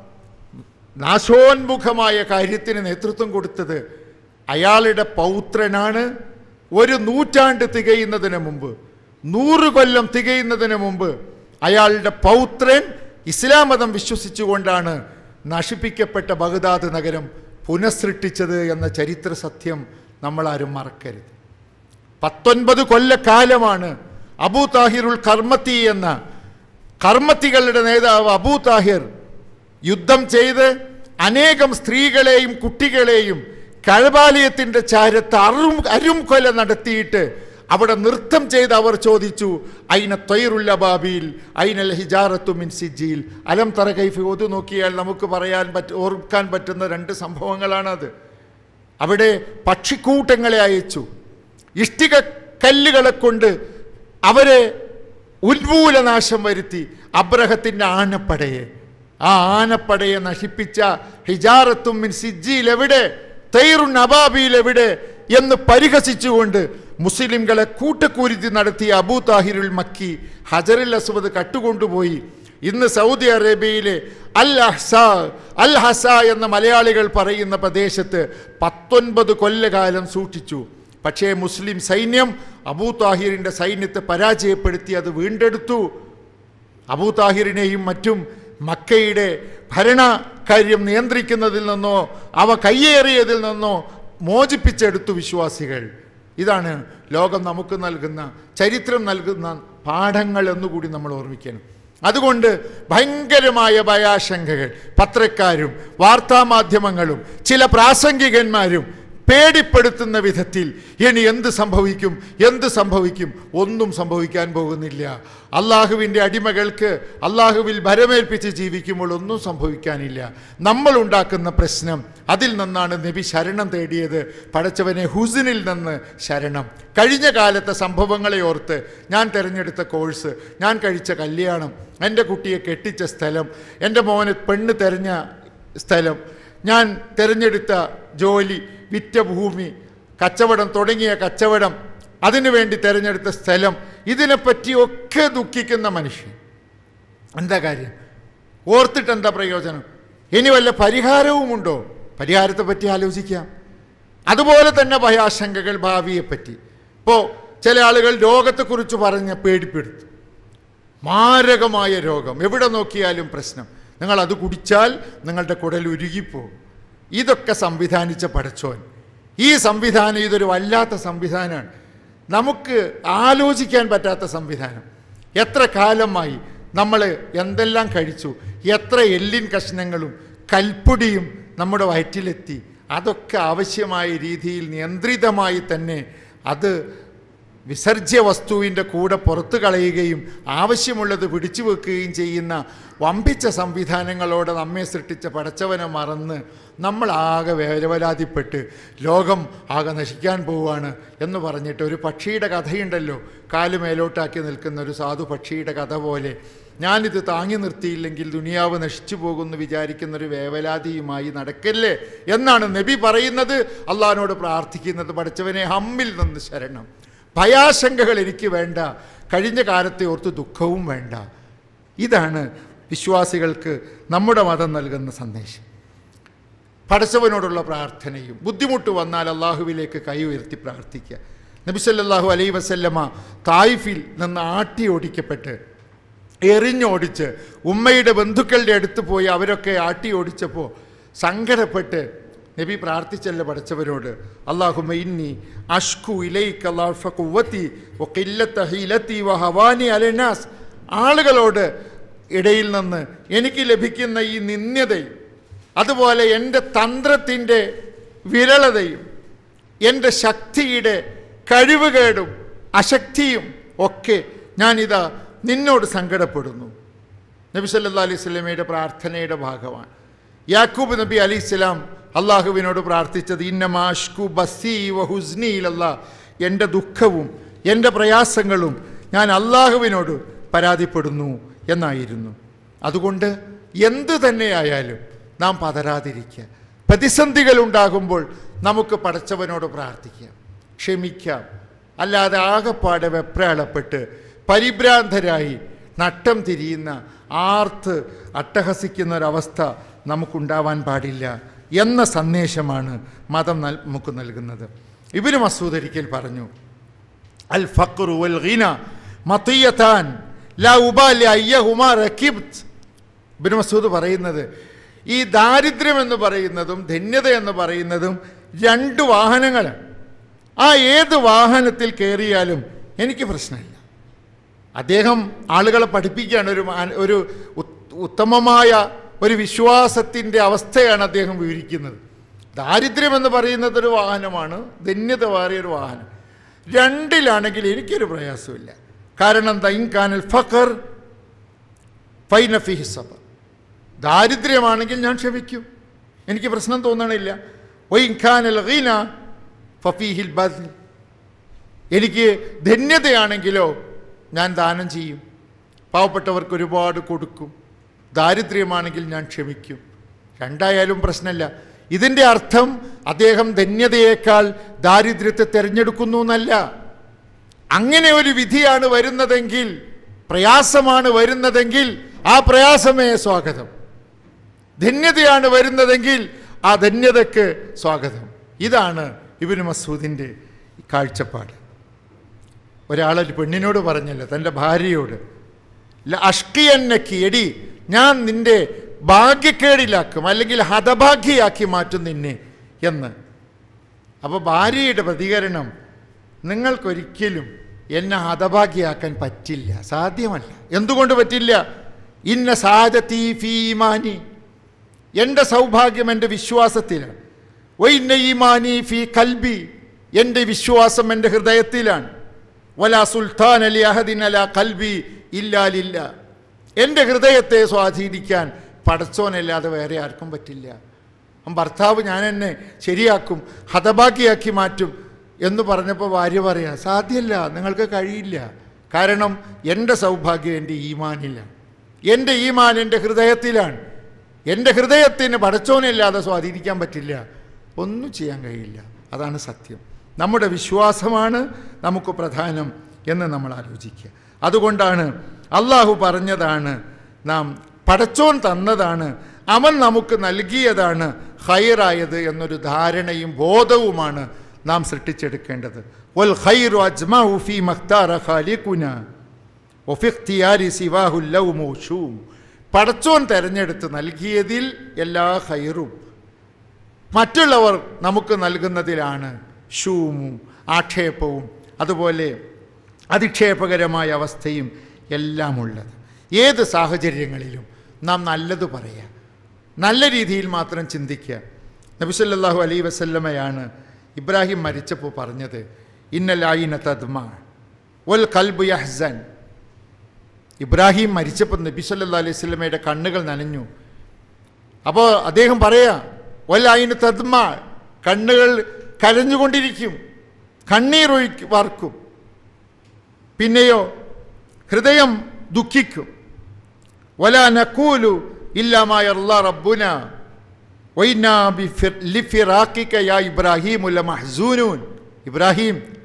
നാശോന്മുഖമായ കാര്യത്തിന് നേതൃത്വം കൊടുത്തത് അയാളുടെ പൗത്രനാണ് ഒരു നൂറ്റാണ്ട് തികയുന്നതിന് മുമ്പ് നൂറ് കൊല്ലം തികയുന്നതിന് മുമ്പ് അയാളുടെ പൗത്രൻ ഇസ്ലാം മതം വിശ്വസിച്ചുകൊണ്ടാണ് നശിപ്പിക്കപ്പെട്ട ബഗ്ദാദ് നഗരം പുനഃസൃഷ്ടിച്ചത് എന്ന ചരിത്ര സത്യം നമ്മളാരും മറക്കരുത് പത്തൊൻപത് കൊല്ലക്കാലമാണ് അബൂ താഹിറുൽ കർമ്മത്തി എന്ന കർമ്മത്തികളുടെ നേതാവ് അബൂ താഹിർ യുദ്ധം ചെയ്ത് അനേകം സ്ത്രീകളെയും കുട്ടികളെയും കഴബാലയത്തിൻ്റെ ചാരത്ത് അറും അരും കൊല നടത്തിയിട്ട് അവിടെ നൃത്തം ചെയ്ത് അവർ ചോദിച്ചു അയിന തൊയറുല്ല ബാബിയിൽ അയിനൽ ഹിജാറത്തു മിൻ സിജിയിൽ അലം തറ കൈഫ് ഒതു നോക്കിയാൽ നമുക്ക് പറയാൻ പറ്റ ഓർക്കാൻ പറ്റുന്ന രണ്ട് സംഭവങ്ങളാണത് അവിടെ പക്ഷിക്കൂട്ടങ്ങളെ അയച്ചു ഇഷ്ടിക കല്ലുകളെ കൊണ്ട് അവരെ ഉന്മൂലനാശം വരുത്തി അബ്രഹത്തിൻ്റെ ആനപ്പടയെ ആ ആനപ്പടയെ നശിപ്പിച്ച ഹിജാറത്തും മിൻ സിജിയിൽ എവിടെ തൈറുൻ അബാബിയിൽ എവിടെ എന്ന് പരിഹസിച്ചുകൊണ്ട് മുസ്ലിംകളെ കൂട്ടക്കൂരുത്തി നടത്തിയ അബൂ താഹിറുൽ മക്കി ഹജറുൽ അസ്വദ് കട്ടുകൊണ്ടുപോയി ഇന്ന് സൗദി അറേബ്യയിലെ അൽ അഹ്സ അൽ ഹസ എന്ന മലയാളികൾ പറയുന്ന പ്രദേശത്ത് പത്തൊൻപത് കൊല്ലകാലം സൂക്ഷിച്ചു പക്ഷേ മുസ്ലിം സൈന്യം അബൂ താഹിറിൻ്റെ സൈന്യത്തെ പരാജയപ്പെടുത്തി അത് വീണ്ടെടുത്തു അബൂ താഹിറിനെയും മറ്റും മക്കയുടെ ഭരണകാര്യം നിയന്ത്രിക്കുന്നതിൽ നിന്നോ അവ കയ്യേറിയതിൽ നിന്നോ മോചിപ്പിച്ചെടുത്തു വിശ്വാസികൾ ഇതാണ് ലോകം നമുക്ക് നൽകുന്ന ചരിത്രം നൽകുന്ന പാഠങ്ങൾ എന്നുകൂടി നമ്മൾ ഓർമ്മിക്കണം അതുകൊണ്ട് ഭയങ്കരമായ ഭയാശങ്കകൾ പത്രക്കാരും വാർത്താമാധ്യമങ്ങളും ചില പ്രാസംഗികന്മാരും പേടിപ്പെടുത്തുന്ന വിധത്തിൽ ഇനി എന്ത് സംഭവിക്കും എന്ത് സംഭവിക്കും ഒന്നും സംഭവിക്കാൻ പോകുന്നില്ല അള്ളാഹുവിൻ്റെ അടിമകൾക്ക് അള്ളാഹുവിൽ ഭരമേൽപ്പിച്ച് ജീവിക്കുമ്പോൾ ഒന്നും സംഭവിക്കാനില്ല നമ്മൾ ഉണ്ടാക്കുന്ന പ്രശ്നം അതിൽ നിന്നാണ് നബി ശരണം തേടിയത് പടച്ചവനെ ഹുസിനിൽ നിന്ന് ശരണം കഴിഞ്ഞ കാലത്തെ സംഭവങ്ങളെ ഓർത്ത് ഞാൻ തിരഞ്ഞെടുത്ത കോഴ്സ് ഞാൻ കഴിച്ച കല്യാണം എൻ്റെ കുട്ടിയെ കെട്ടിച്ച സ്ഥലം എൻ്റെ മോന് പെണ്ണ് തെരഞ്ഞ സ്ഥലം ഞാൻ തിരഞ്ഞെടുത്ത ജോലി വിറ്റ ഭൂമി കച്ചവടം തുടങ്ങിയ കച്ചവടം അതിനുവേണ്ടി തിരഞ്ഞെടുത്ത സ്ഥലം ഇതിനെപ്പറ്റിയൊക്കെ ദുഃഖിക്കുന്ന മനുഷ്യൻ എന്താ കാര്യം ഓർത്തിട്ട് എന്താ പ്രയോജനം ഇനി വല്ല പരിഹാരവുമുണ്ടോ പരിഹാരത്തെ പറ്റി ആലോചിക്കാം അതുപോലെ തന്നെ ഭയാശങ്കകൾ ഭാവിയെപ്പറ്റി ഇപ്പോൾ ചില ആളുകൾ രോഗത്തെക്കുറിച്ച് പറഞ്ഞ് പേടിപ്പെടുത്തു മാരകമായ രോഗം എവിടെ നോക്കിയാലും പ്രശ്നം നിങ്ങൾ അത് കുടിച്ചാൽ നിങ്ങളുടെ കുടൽ ഉരുകിപ്പോകും ഇതൊക്കെ സംവിധാനിച്ച പടച്ചോൻ ഈ സംവിധാനം ഇതൊരു വല്ലാത്ത സംവിധാനമാണ് നമുക്ക് ആലോചിക്കാൻ പറ്റാത്ത സംവിധാനം എത്ര കാലമായി നമ്മൾ എന്തെല്ലാം കഴിച്ചു എത്ര എല്ലിൻ കഷ്ണങ്ങളും കൽപ്പൊടിയും നമ്മുടെ വയറ്റിലെത്തി അതൊക്കെ ആവശ്യമായ രീതിയിൽ നിയന്ത്രിതമായി തന്നെ അത് വിസർജ്യ വസ്തുവിൻ്റെ കൂടെ പുറത്തു കളയുകയും ആവശ്യമുള്ളത് പിടിച്ചു വെക്കുകയും ചെയ്യുന്ന വമ്പിച്ച സംവിധാനങ്ങളോടെ നമ്മെ സൃഷ്ടിച്ച പടച്ചവനെ മറന്ന് നമ്മൾ ആകെ വേലവലാതിപ്പെട്ട് ലോകം ആകെ നശിക്കാൻ പോവുകയാണ് എന്ന് പറഞ്ഞിട്ട് ഒരു പക്ഷിയുടെ കഥയുണ്ടല്ലോ കാല് മേലോട്ടാക്കി നിൽക്കുന്ന ഒരു സാധു പക്ഷിയുടെ കഥ പോലെ ഞാനിത് താങ്ങി നിർത്തിയില്ലെങ്കിൽ ദുനിയാവ് നശിച്ചു പോകുമെന്ന് വിചാരിക്കുന്ന ഒരു വേവലാതിയുമായി നടക്കല്ലേ എന്നാണ് നബി പറയുന്നത് അള്ളഹാനോട് പ്രാർത്ഥിക്കുന്നത് പഠിച്ചവനെ ഹമ്മിൽ നിന്ന് ശരണം ഭയാശങ്കകൾ എനിക്ക് വേണ്ട കഴിഞ്ഞ കാലത്തെ ഓർത്ത് ദുഃഖവും വേണ്ട ഇതാണ് വിശ്വാസികൾക്ക് നമ്മുടെ മതം നൽകുന്ന സന്ദേശം പടച്ചവനോടുള്ള പ്രാർത്ഥനയും ബുദ്ധിമുട്ട് വന്നാൽ അള്ളാഹുവിലേക്ക് കൈ ഉയർത്തി പ്രാർത്ഥിക്കുക നബിസല്ലാഹു അലൈ വസല്ലമ തായിഫിൽ നിന്ന് ആട്ടി ഓടിക്കപ്പെട്ട് എറിഞ്ഞോടിച്ച് ഉമ്മയുടെ ബന്ധുക്കളുടെ അടുത്ത് പോയി അവരൊക്കെ ആട്ടി ഓടിച്ചപ്പോൾ സങ്കടപ്പെട്ട് നബി പ്രാർത്ഥിച്ചല്ല പഠിച്ചവരോട് അള്ളാഹുമ ഇന്നി അഷ്കു ഇലൈക്ക് അള്ളാഹുവത്തി ഹീലത്തി വഹവാനി അലനാസ് ആളുകളോട് ഇടയിൽ നിന്ന് എനിക്ക് ലഭിക്കുന്ന ഈ നിന്ദ്യതയും അതുപോലെ എൻ്റെ തന്ത്രത്തിൻ്റെ വിരളതയും എൻ്റെ ശക്തിയുടെ കഴിവുകേടും അശക്തിയും ഒക്കെ ഞാനിതാ നിന്നോട് സങ്കടപ്പെടുന്നു നബി സല്ലാ അലൈഹി സ്വലമയുടെ പ്രാർത്ഥനയുടെ ഭാഗമാണ് യാക്കൂബ് നബി അലി ഇസ്ലാം അള്ളാഹുവിനോട് പ്രാർത്ഥിച്ചത് ഇന്നമാഷ്കു ബസി വഹുസ്നിയിലല്ല എൻ്റെ ദുഃഖവും എൻ്റെ പ്രയാസങ്ങളും ഞാൻ അള്ളാഹുവിനോട് പരാതിപ്പെടുന്നു എന്നായിരുന്നു അതുകൊണ്ട് എന്തു തന്നെയായാലും നാം പതരാതിരിക്കുക പ്രതിസന്ധികൾ ഉണ്ടാകുമ്പോൾ നമുക്ക് പടച്ചവനോട് പ്രാർത്ഥിക്കാം ക്ഷമിക്കാം അല്ലാതെ ആകപ്പാടെ വെപ്രാളപ്പെട്ട് പരിഭ്രാന്തരായി നട്ടം തിരിയുന്ന ആർത്ത് അട്ടഹസിക്കുന്ന ഒരവസ്ഥ നമുക്കുണ്ടാവാൻ പാടില്ല എന്ന സന്ദേശമാണ് മതം നൽ നമുക്ക് നൽകുന്നത് ഇവര് മസൂദ് ഒരിക്കൽ പറഞ്ഞു അൽ ഫക്രു വൽ ഗീന മത്തിയത്താൻ ലാ ഉബാലി അയ്യഹുമാ റക്കിബ്ത് ഇബിന് മസൂദ് പറയുന്നത് ഈ ദാരിദ്ര്യം എന്ന് പറയുന്നതും ധന്യത എന്ന് പറയുന്നതും രണ്ട് വാഹനങ്ങളാണ് ആ ഏത് വാഹനത്തിൽ കയറിയാലും എനിക്ക് പ്രശ്നമില്ല അദ്ദേഹം ആളുകളെ പഠിപ്പിക്കുകയാണ് ഒരു മാ- ഒരു ഉത്- ഉത്തമമായ ഒരു വിശ്വാസത്തിൻ്റെ അവസ്ഥയാണ് അദ്ദേഹം വിവരിക്കുന്നത് ദാരിദ്ര്യം എന്ന് പറയുന്നത് ഒരു വാഹനമാണ് ധന്യത വേറിയ ഒരു വാഹനം രണ്ടിലാണെങ്കിൽ എനിക്കൊരു പ്രയാസമില്ല കാരണം തൈൻകാനൽ ഫഖർ ഫൈനഫി ഹിസബ ദാരിദ്ര്യമാണെങ്കിൽ ഞാൻ ക്ഷമിക്കും എനിക്ക് പ്രശ്നം തോന്നണില്ല ഒയിൻഖാനൽ ഗീന ഫഫീഹിൽ ബദ് എനിക്ക് ധന്യതയാണെങ്കിലോ ഞാൻ ദാനം ചെയ്യും പാവപ്പെട്ടവർക്ക് ഒരുപാട് കൊടുക്കും ദാരിദ്ര്യമാണെങ്കിൽ ഞാൻ ക്ഷമിക്കും രണ്ടായാലും പ്രശ്നമില്ല ഇതിൻ്റെ അർത്ഥം അദ്ദേഹം ധന്യതയേക്കാൾ ദാരിദ്ര്യത്തെ തിരഞ്ഞെടുക്കുന്നു എന്നല്ല അങ്ങനെ ഒരു വിധിയാണ് വരുന്നതെങ്കിൽ പ്രയാസമാണ് വരുന്നതെങ്കിൽ ആ പ്രയാസമേ സ്വാഗതം ധന്യതയാണ് വരുന്നതെങ്കിൽ ആ ധന്യതയ്ക്ക് സ്വാഗതം ഇതാണ് ഇബിന് മസൂദിൻ്റെ കാഴ്ചപ്പാട് ഒരാളൊരു പെണ്ണിനോട് പറഞ്ഞല്ലോ തൻ്റെ ഭാര്യയോട് അഷ്കിയന്നക്ക് എടി ഞാൻ നിന്റെ ഭാഗ്യക്കേടിലാക്കും അല്ലെങ്കിൽ ഹതഭാഗ്യയാക്കി മാറ്റും നിന്നെ എന്ന് അപ്പോൾ ഭാര്യയുടെ പ്രതികരണം നിങ്ങൾക്കൊരിക്കലും എന്നെ ഹതഭാഗ്യയാക്കാൻ പറ്റില്ല സാധ്യമല്ല എന്തുകൊണ്ട് പറ്റില്ല ഇന്ന സാധത്തി ഫീമാനി എൻ്റെ സൗഭാഗ്യം എൻ്റെ വിശ്വാസത്തിലാണ് വൈന്ന ഈമാനി ഫി കൽബി എൻ്റെ വിശ്വാസം എൻ്റെ ഹൃദയത്തിലാണ് വലാ സുൽത്താൻ അലി അഹദിൻ അല കൽബി ഇല്ലാലില്ല എൻ്റെ ഹൃദയത്തെ സ്വാധീനിക്കാൻ പടച്ചോനല്ലാതെ വേറെ ആർക്കും പറ്റില്ല അപ്പം ഭർത്താവ് ഞാൻ എന്നെ ശരിയാക്കും ഹതഭാഗ്യയാക്കി മാറ്റും എന്ന് പറഞ്ഞപ്പോൾ ഭാര്യ പറയാ സാധ്യമല്ല നിങ്ങൾക്ക് കഴിയില്ല കാരണം എൻ്റെ സൗഭാഗ്യം എൻ്റെ ഈമാനിലാണ് എൻ്റെ ഈമാൻ എൻ്റെ ഹൃദയത്തിലാണ് എൻ്റെ ഹൃദയത്തിന് പടച്ചോനില്ലാതെ സ്വാധീനിക്കാൻ പറ്റില്ല ഒന്നും ചെയ്യാൻ കഴിയില്ല അതാണ് സത്യം നമ്മുടെ വിശ്വാസമാണ് നമുക്ക് പ്രധാനം എന്ന് നമ്മൾ ആലോചിക്കുക അതുകൊണ്ടാണ് അള്ളാഹു പറഞ്ഞതാണ് നാം പടച്ചോൻ തന്നതാണ് അവൻ നമുക്ക് നൽകിയതാണ് ഹൈറായത് എന്നൊരു ധാരണയും ബോധവുമാണ് നാം സൃഷ്ടിച്ചെടുക്കേണ്ടത് വൽ ഖൈറു അജ്മഉ ഫീ മഖ്താറ ഖാലിഖുന വഫി ഇഖ്തിയാരി സിവാഹു ലൗമു ഷൂം പടച്ചോൻ തെരഞ്ഞെടുത്ത് നൽകിയതിൽ എല്ലാ ഹൈറും മറ്റുള്ളവർ നമുക്ക് നൽകുന്നതിലാണ് ഷൂമും ആക്ഷേപവും അതുപോലെ അധിക്ഷേപകരമായ അവസ്ഥയും എല്ലാം ഉള്ളത് ഏത് സാഹചര്യങ്ങളിലും നാം നല്ലത് പറയുക നല്ല രീതിയിൽ മാത്രം ചിന്തിക്കുക നബിസല്ലാഹു അലൈ വസല്ലമയാണ് ഇബ്രാഹിം മരിച്ചപ്പോൾ പറഞ്ഞത് ഇന്നലായിന തദ്മ ഒൽ കൽബ് യഹ്സൻ ഇബ്രാഹിം മരിച്ചപ്പോൾ നബി സല്ലാ അലൈഹി സ്വലമയുടെ കണ്ണുകൾ നനഞ്ഞു അപ്പോൾ അദ്ദേഹം പറയാ ഒല്ലായിന് തദ്മ കണ്ണുകൾ കരഞ്ഞുകൊണ്ടിരിക്കും കണ്ണീർ ഒഴുക്കി വാർക്കും പിന്നെയോ ഹൃദയം ദുഃഖിക്കും വല നക്കൂലു ഇല്ലാമായ റബ്ബുന യാ ഇബ്രാഹിം മഹ്സൂനൂൻ ഇബ്രാഹിം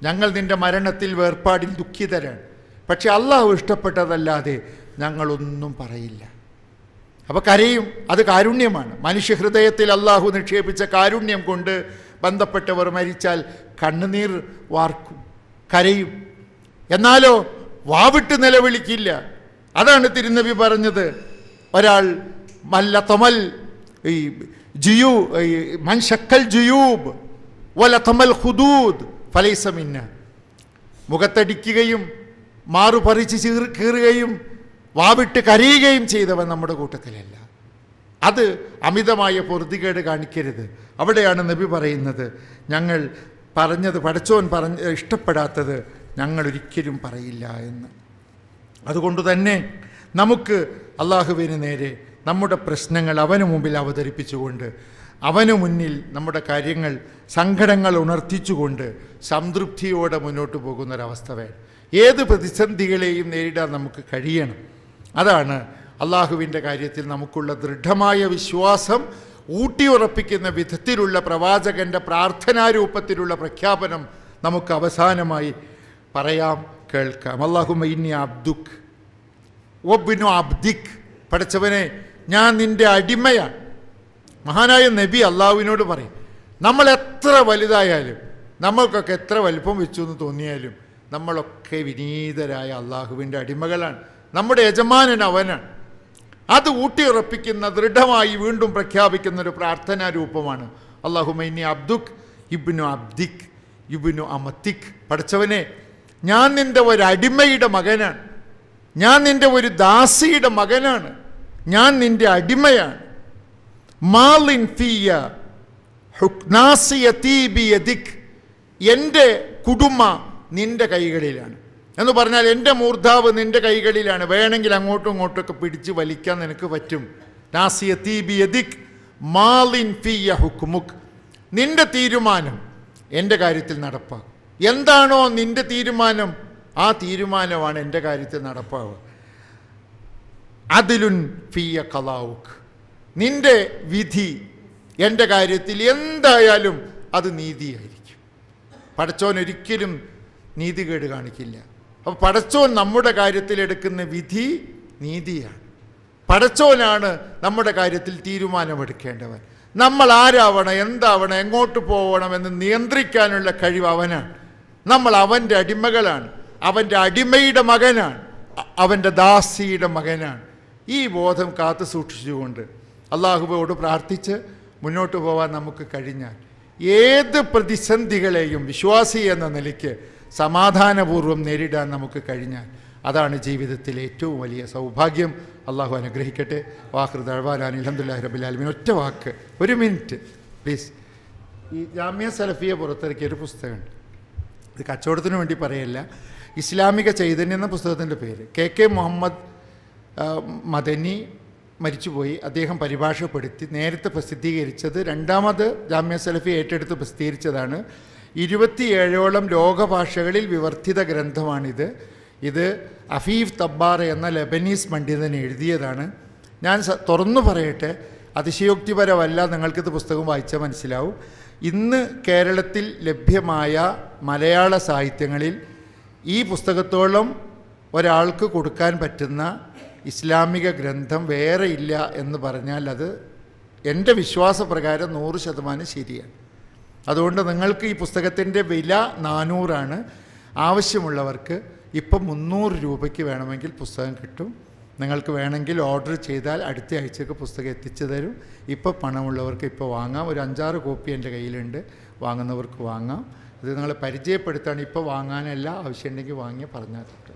ഞങ്ങൾ നിന്റെ മരണത്തിൽ വേർപാടിൽ ദുഃഖിതരാണ് പക്ഷെ അള്ളാഹു ഇഷ്ടപ്പെട്ടതല്ലാതെ ഞങ്ങളൊന്നും പറയില്ല അപ്പോൾ കരയും അത് കാരുണ്യമാണ് മനുഷ്യഹൃദയത്തിൽ അള്ളാഹു നിക്ഷേപിച്ച കാരുണ്യം കൊണ്ട് ബന്ധപ്പെട്ടവർ മരിച്ചാൽ കണ്ണുനീർ വാർക്കും കരയും എന്നാലോ വാവിട്ട് നിലവിളിക്കില്ല അതാണ് തിരുനബി പറഞ്ഞത് ഒരാൾ മല്ല തമൽ ഈ ജിയു ഈ മൻ ശക്കൽ ജുയൂബ് വല തമൽ ഹുദൂദ് ഫലൈസമിന്ന മുഖത്തടിക്കുകയും മാറുപറിച്ച് ചീർ കീറുകയും വാവിട്ട് കരയുകയും ചെയ്തവൻ നമ്മുടെ കൂട്ടത്തിലല്ല അത് അമിതമായ പൊറുതികേട് കാണിക്കരുത് അവിടെയാണ് നബി പറയുന്നത് ഞങ്ങൾ പറഞ്ഞത് പടച്ചോൻ പറഞ്ഞ ഇഷ്ടപ്പെടാത്തത് ഞങ്ങൾ ഒരിക്കലും പറയില്ല എന്ന് അതുകൊണ്ട് തന്നെ നമുക്ക് അള്ളാഹുവിന് നേരെ നമ്മുടെ പ്രശ്നങ്ങൾ അവന് മുമ്പിൽ അവതരിപ്പിച്ചുകൊണ്ട് അവന് മുന്നിൽ നമ്മുടെ കാര്യങ്ങൾ സങ്കടങ്ങൾ ഉണർത്തിച്ചുകൊണ്ട് സംതൃപ്തിയോടെ മുന്നോട്ട് പോകുന്നൊരവസ്ഥ വേണം ഏത് പ്രതിസന്ധികളെയും നേരിടാൻ നമുക്ക് കഴിയണം അതാണ് അള്ളാഹുവിൻ്റെ കാര്യത്തിൽ നമുക്കുള്ള ദൃഢമായ വിശ്വാസം ഊട്ടിയുറപ്പിക്കുന്ന വിധത്തിലുള്ള പ്രവാചകൻ്റെ പ്രാർത്ഥനാരൂപത്തിലുള്ള പ്രഖ്യാപനം നമുക്ക് അവസാനമായി പറയാം കേൾക്കാം അള്ളാഹുമ ഇന്നി അബ്ദുക്ക് ഒബിനു അബ്ദിക് പഠിച്ചവനെ ഞാൻ നിന്റെ അടിമയാണ് മഹാനായ നബി അള്ളാഹുവിനോട് പറയും നമ്മൾ എത്ര വലുതായാലും നമ്മൾക്കൊക്കെ എത്ര വലിപ്പം വെച്ചു എന്ന് തോന്നിയാലും നമ്മളൊക്കെ വിനീതരായ അള്ളാഹുവിൻ്റെ അടിമകളാണ് നമ്മുടെ യജമാനൻ അവനാണ് അത് ഊട്ടിയുറപ്പിക്കുന്ന ദൃഢമായി വീണ്ടും പ്രഖ്യാപിക്കുന്ന ഒരു പ്രാർത്ഥനാ രൂപമാണ് അള്ളാഹുമൈനി അബ്ദുക് ഇബ്നു അബ്ദിക് ഇബ്നു അമത്തിക് പഠിച്ചവനെ ഞാൻ നിന്റെ ഒരു അടിമയുടെ മകനാണ് ഞാൻ നിന്റെ ഒരു ദാസിയുടെ മകനാണ് ഞാൻ നിന്റെ അടിമയാണ് മാലിൻ ഫിയ ഹുക്നാസിയതീ ബിയദിക് എൻ്റെ കുടുംബ നിന്റെ കൈകളിലാണ് എന്ന് പറഞ്ഞാൽ എൻ്റെ മൂർധാവ് നിന്റെ കൈകളിലാണ് വേണമെങ്കിൽ അങ്ങോട്ടും ഇങ്ങോട്ടൊക്കെ പിടിച്ച് വലിക്കാൻ നിനക്ക് പറ്റും നാസിയതീ ബിയദിക് മാലിൻ ഫിയ ഹുക്മുക് നിന്റെ തീരുമാനം എൻ്റെ കാര്യത്തിൽ നടപ്പാകും എന്താണോ നിന്റെ തീരുമാനം ആ തീരുമാനമാണ് എൻ്റെ കാര്യത്തിൽ നടപ്പാവുക അതിലുൻ ഫിയ കലാവുക്ക് നിന്റെ വിധി എൻ്റെ കാര്യത്തിൽ എന്തായാലും അത് നീതിയായിരിക്കും പടച്ചോൻ ഒരിക്കലും നീതികേട് കാണിക്കില്ല അപ്പോൾ പടച്ചോൻ നമ്മുടെ കാര്യത്തിൽ എടുക്കുന്ന വിധി നീതിയാണ് പടച്ചോനാണ് നമ്മുടെ കാര്യത്തിൽ തീരുമാനമെടുക്കേണ്ടവൻ നമ്മൾ ആരാവണം എന്താവണം എങ്ങോട്ട് പോകണം എന്ന് നിയന്ത്രിക്കാനുള്ള കഴിവ് അവനാണ് നമ്മൾ അവൻ്റെ അടിമകളാണ് അവൻ്റെ അടിമയുടെ മകനാണ് അ- അവൻ്റെ ദാസിയുടെ മകനാണ് ഈ ബോധം കാത്തു സൂക്ഷിച്ചുകൊണ്ട് അള്ളാഹുബോട് പ്രാർത്ഥിച്ച് മുന്നോട്ട് പോകാൻ നമുക്ക് കഴിഞ്ഞാൽ ഏത് പ്രതിസന്ധികളെയും വിശ്വാസി എന്ന നിലയ്ക്ക് സമാധാനപൂർവ്വം നേരിടാൻ നമുക്ക് കഴിഞ്ഞാൽ അതാണ് ജീവിതത്തിലെ ഏറ്റവും വലിയ സൗഭാഗ്യം അള്ളാഹു അനുഗ്രഹിക്കട്ടെ വാഹൃദ് അഴവാലാൻ അലഹമുല്ലാ റബിലാലമിൻ ഒറ്റ വാക്ക് ഒരു മിനിറ്റ് പ്ലീസ് ഈ ജാമ്യ സലഫിയ പുറത്തിറക്കിയ ഒരു പുസ്തകമുണ്ട് ഇത് കച്ചവടത്തിന് വേണ്ടി പറയല്ല ഇസ്ലാമിക ചൈതന്യം എന്ന പുസ്തകത്തിൻ്റെ പേര് കെ കെ മുഹമ്മദ് ആ, മദനി മരിച്ചുപോയി അദ്ദേഹം പരിഭാഷപ്പെടുത്തി നേരത്തെ പ്രസിദ്ധീകരിച്ചത് രണ്ടാമത് ജാമ്യ സലഫി ഏറ്റെടുത്ത് പ്രസിദ്ധീകരിച്ചതാണ് ഇരുപത്തിയേഴോളം ലോകഭാഷകളിൽ വിവർത്തിത ഗ്രന്ഥമാണിത് ഇത് അഫീഫ് തബ്ബാർ എന്ന ലബനീസ് പണ്ഡിതൻ എഴുതിയതാണ് ഞാൻ സ- തുറന്നു പറയട്ടെ അതിശയോക്തിപരമല്ല നിങ്ങൾക്കിത് പുസ്തകം വായിച്ചാൽ മനസ്സിലാവും ഇന്ന് കേരളത്തിൽ ലഭ്യമായ മലയാള സാഹിത്യങ്ങളിൽ ഈ പുസ്തകത്തോളം ഒരാൾക്ക് കൊടുക്കാൻ പറ്റുന്ന ഇസ്ലാമിക ഗ്രന്ഥം വേറെ ഇല്ല എന്ന് പറഞ്ഞാൽ അത് എൻ്റെ വിശ്വാസപ്രകാരം നൂറ് ശതമാനം ശരിയാണ് അതുകൊണ്ട് നിങ്ങൾക്ക് ഈ പുസ്തകത്തിൻ്റെ വില നാനൂറാണ് ആവശ്യമുള്ളവർക്ക് ഇപ്പം മുന്നൂറ് രൂപയ്ക്ക് വേണമെങ്കിൽ പുസ്തകം കിട്ടും നിങ്ങൾക്ക് വേണമെങ്കിൽ ഓർഡർ ചെയ്താൽ അടുത്ത ആഴ്ചക്ക് പുസ്തകം എത്തിച്ചു തരും ഇപ്പോൾ പണമുള്ളവർക്ക് ഇപ്പോൾ വാങ്ങാം ഒരു അഞ്ചാറ് കോപ്പി എൻ്റെ കയ്യിലുണ്ട് വാങ്ങുന്നവർക്ക് വാങ്ങാം ഇത് നിങ്ങളെ പരിചയപ്പെടുത്താണ് ഇപ്പോൾ വാങ്ങാനല്ല ആവശ്യമുണ്ടെങ്കിൽ വാങ്ങിയ പറഞ്ഞാൽ കിട്ടും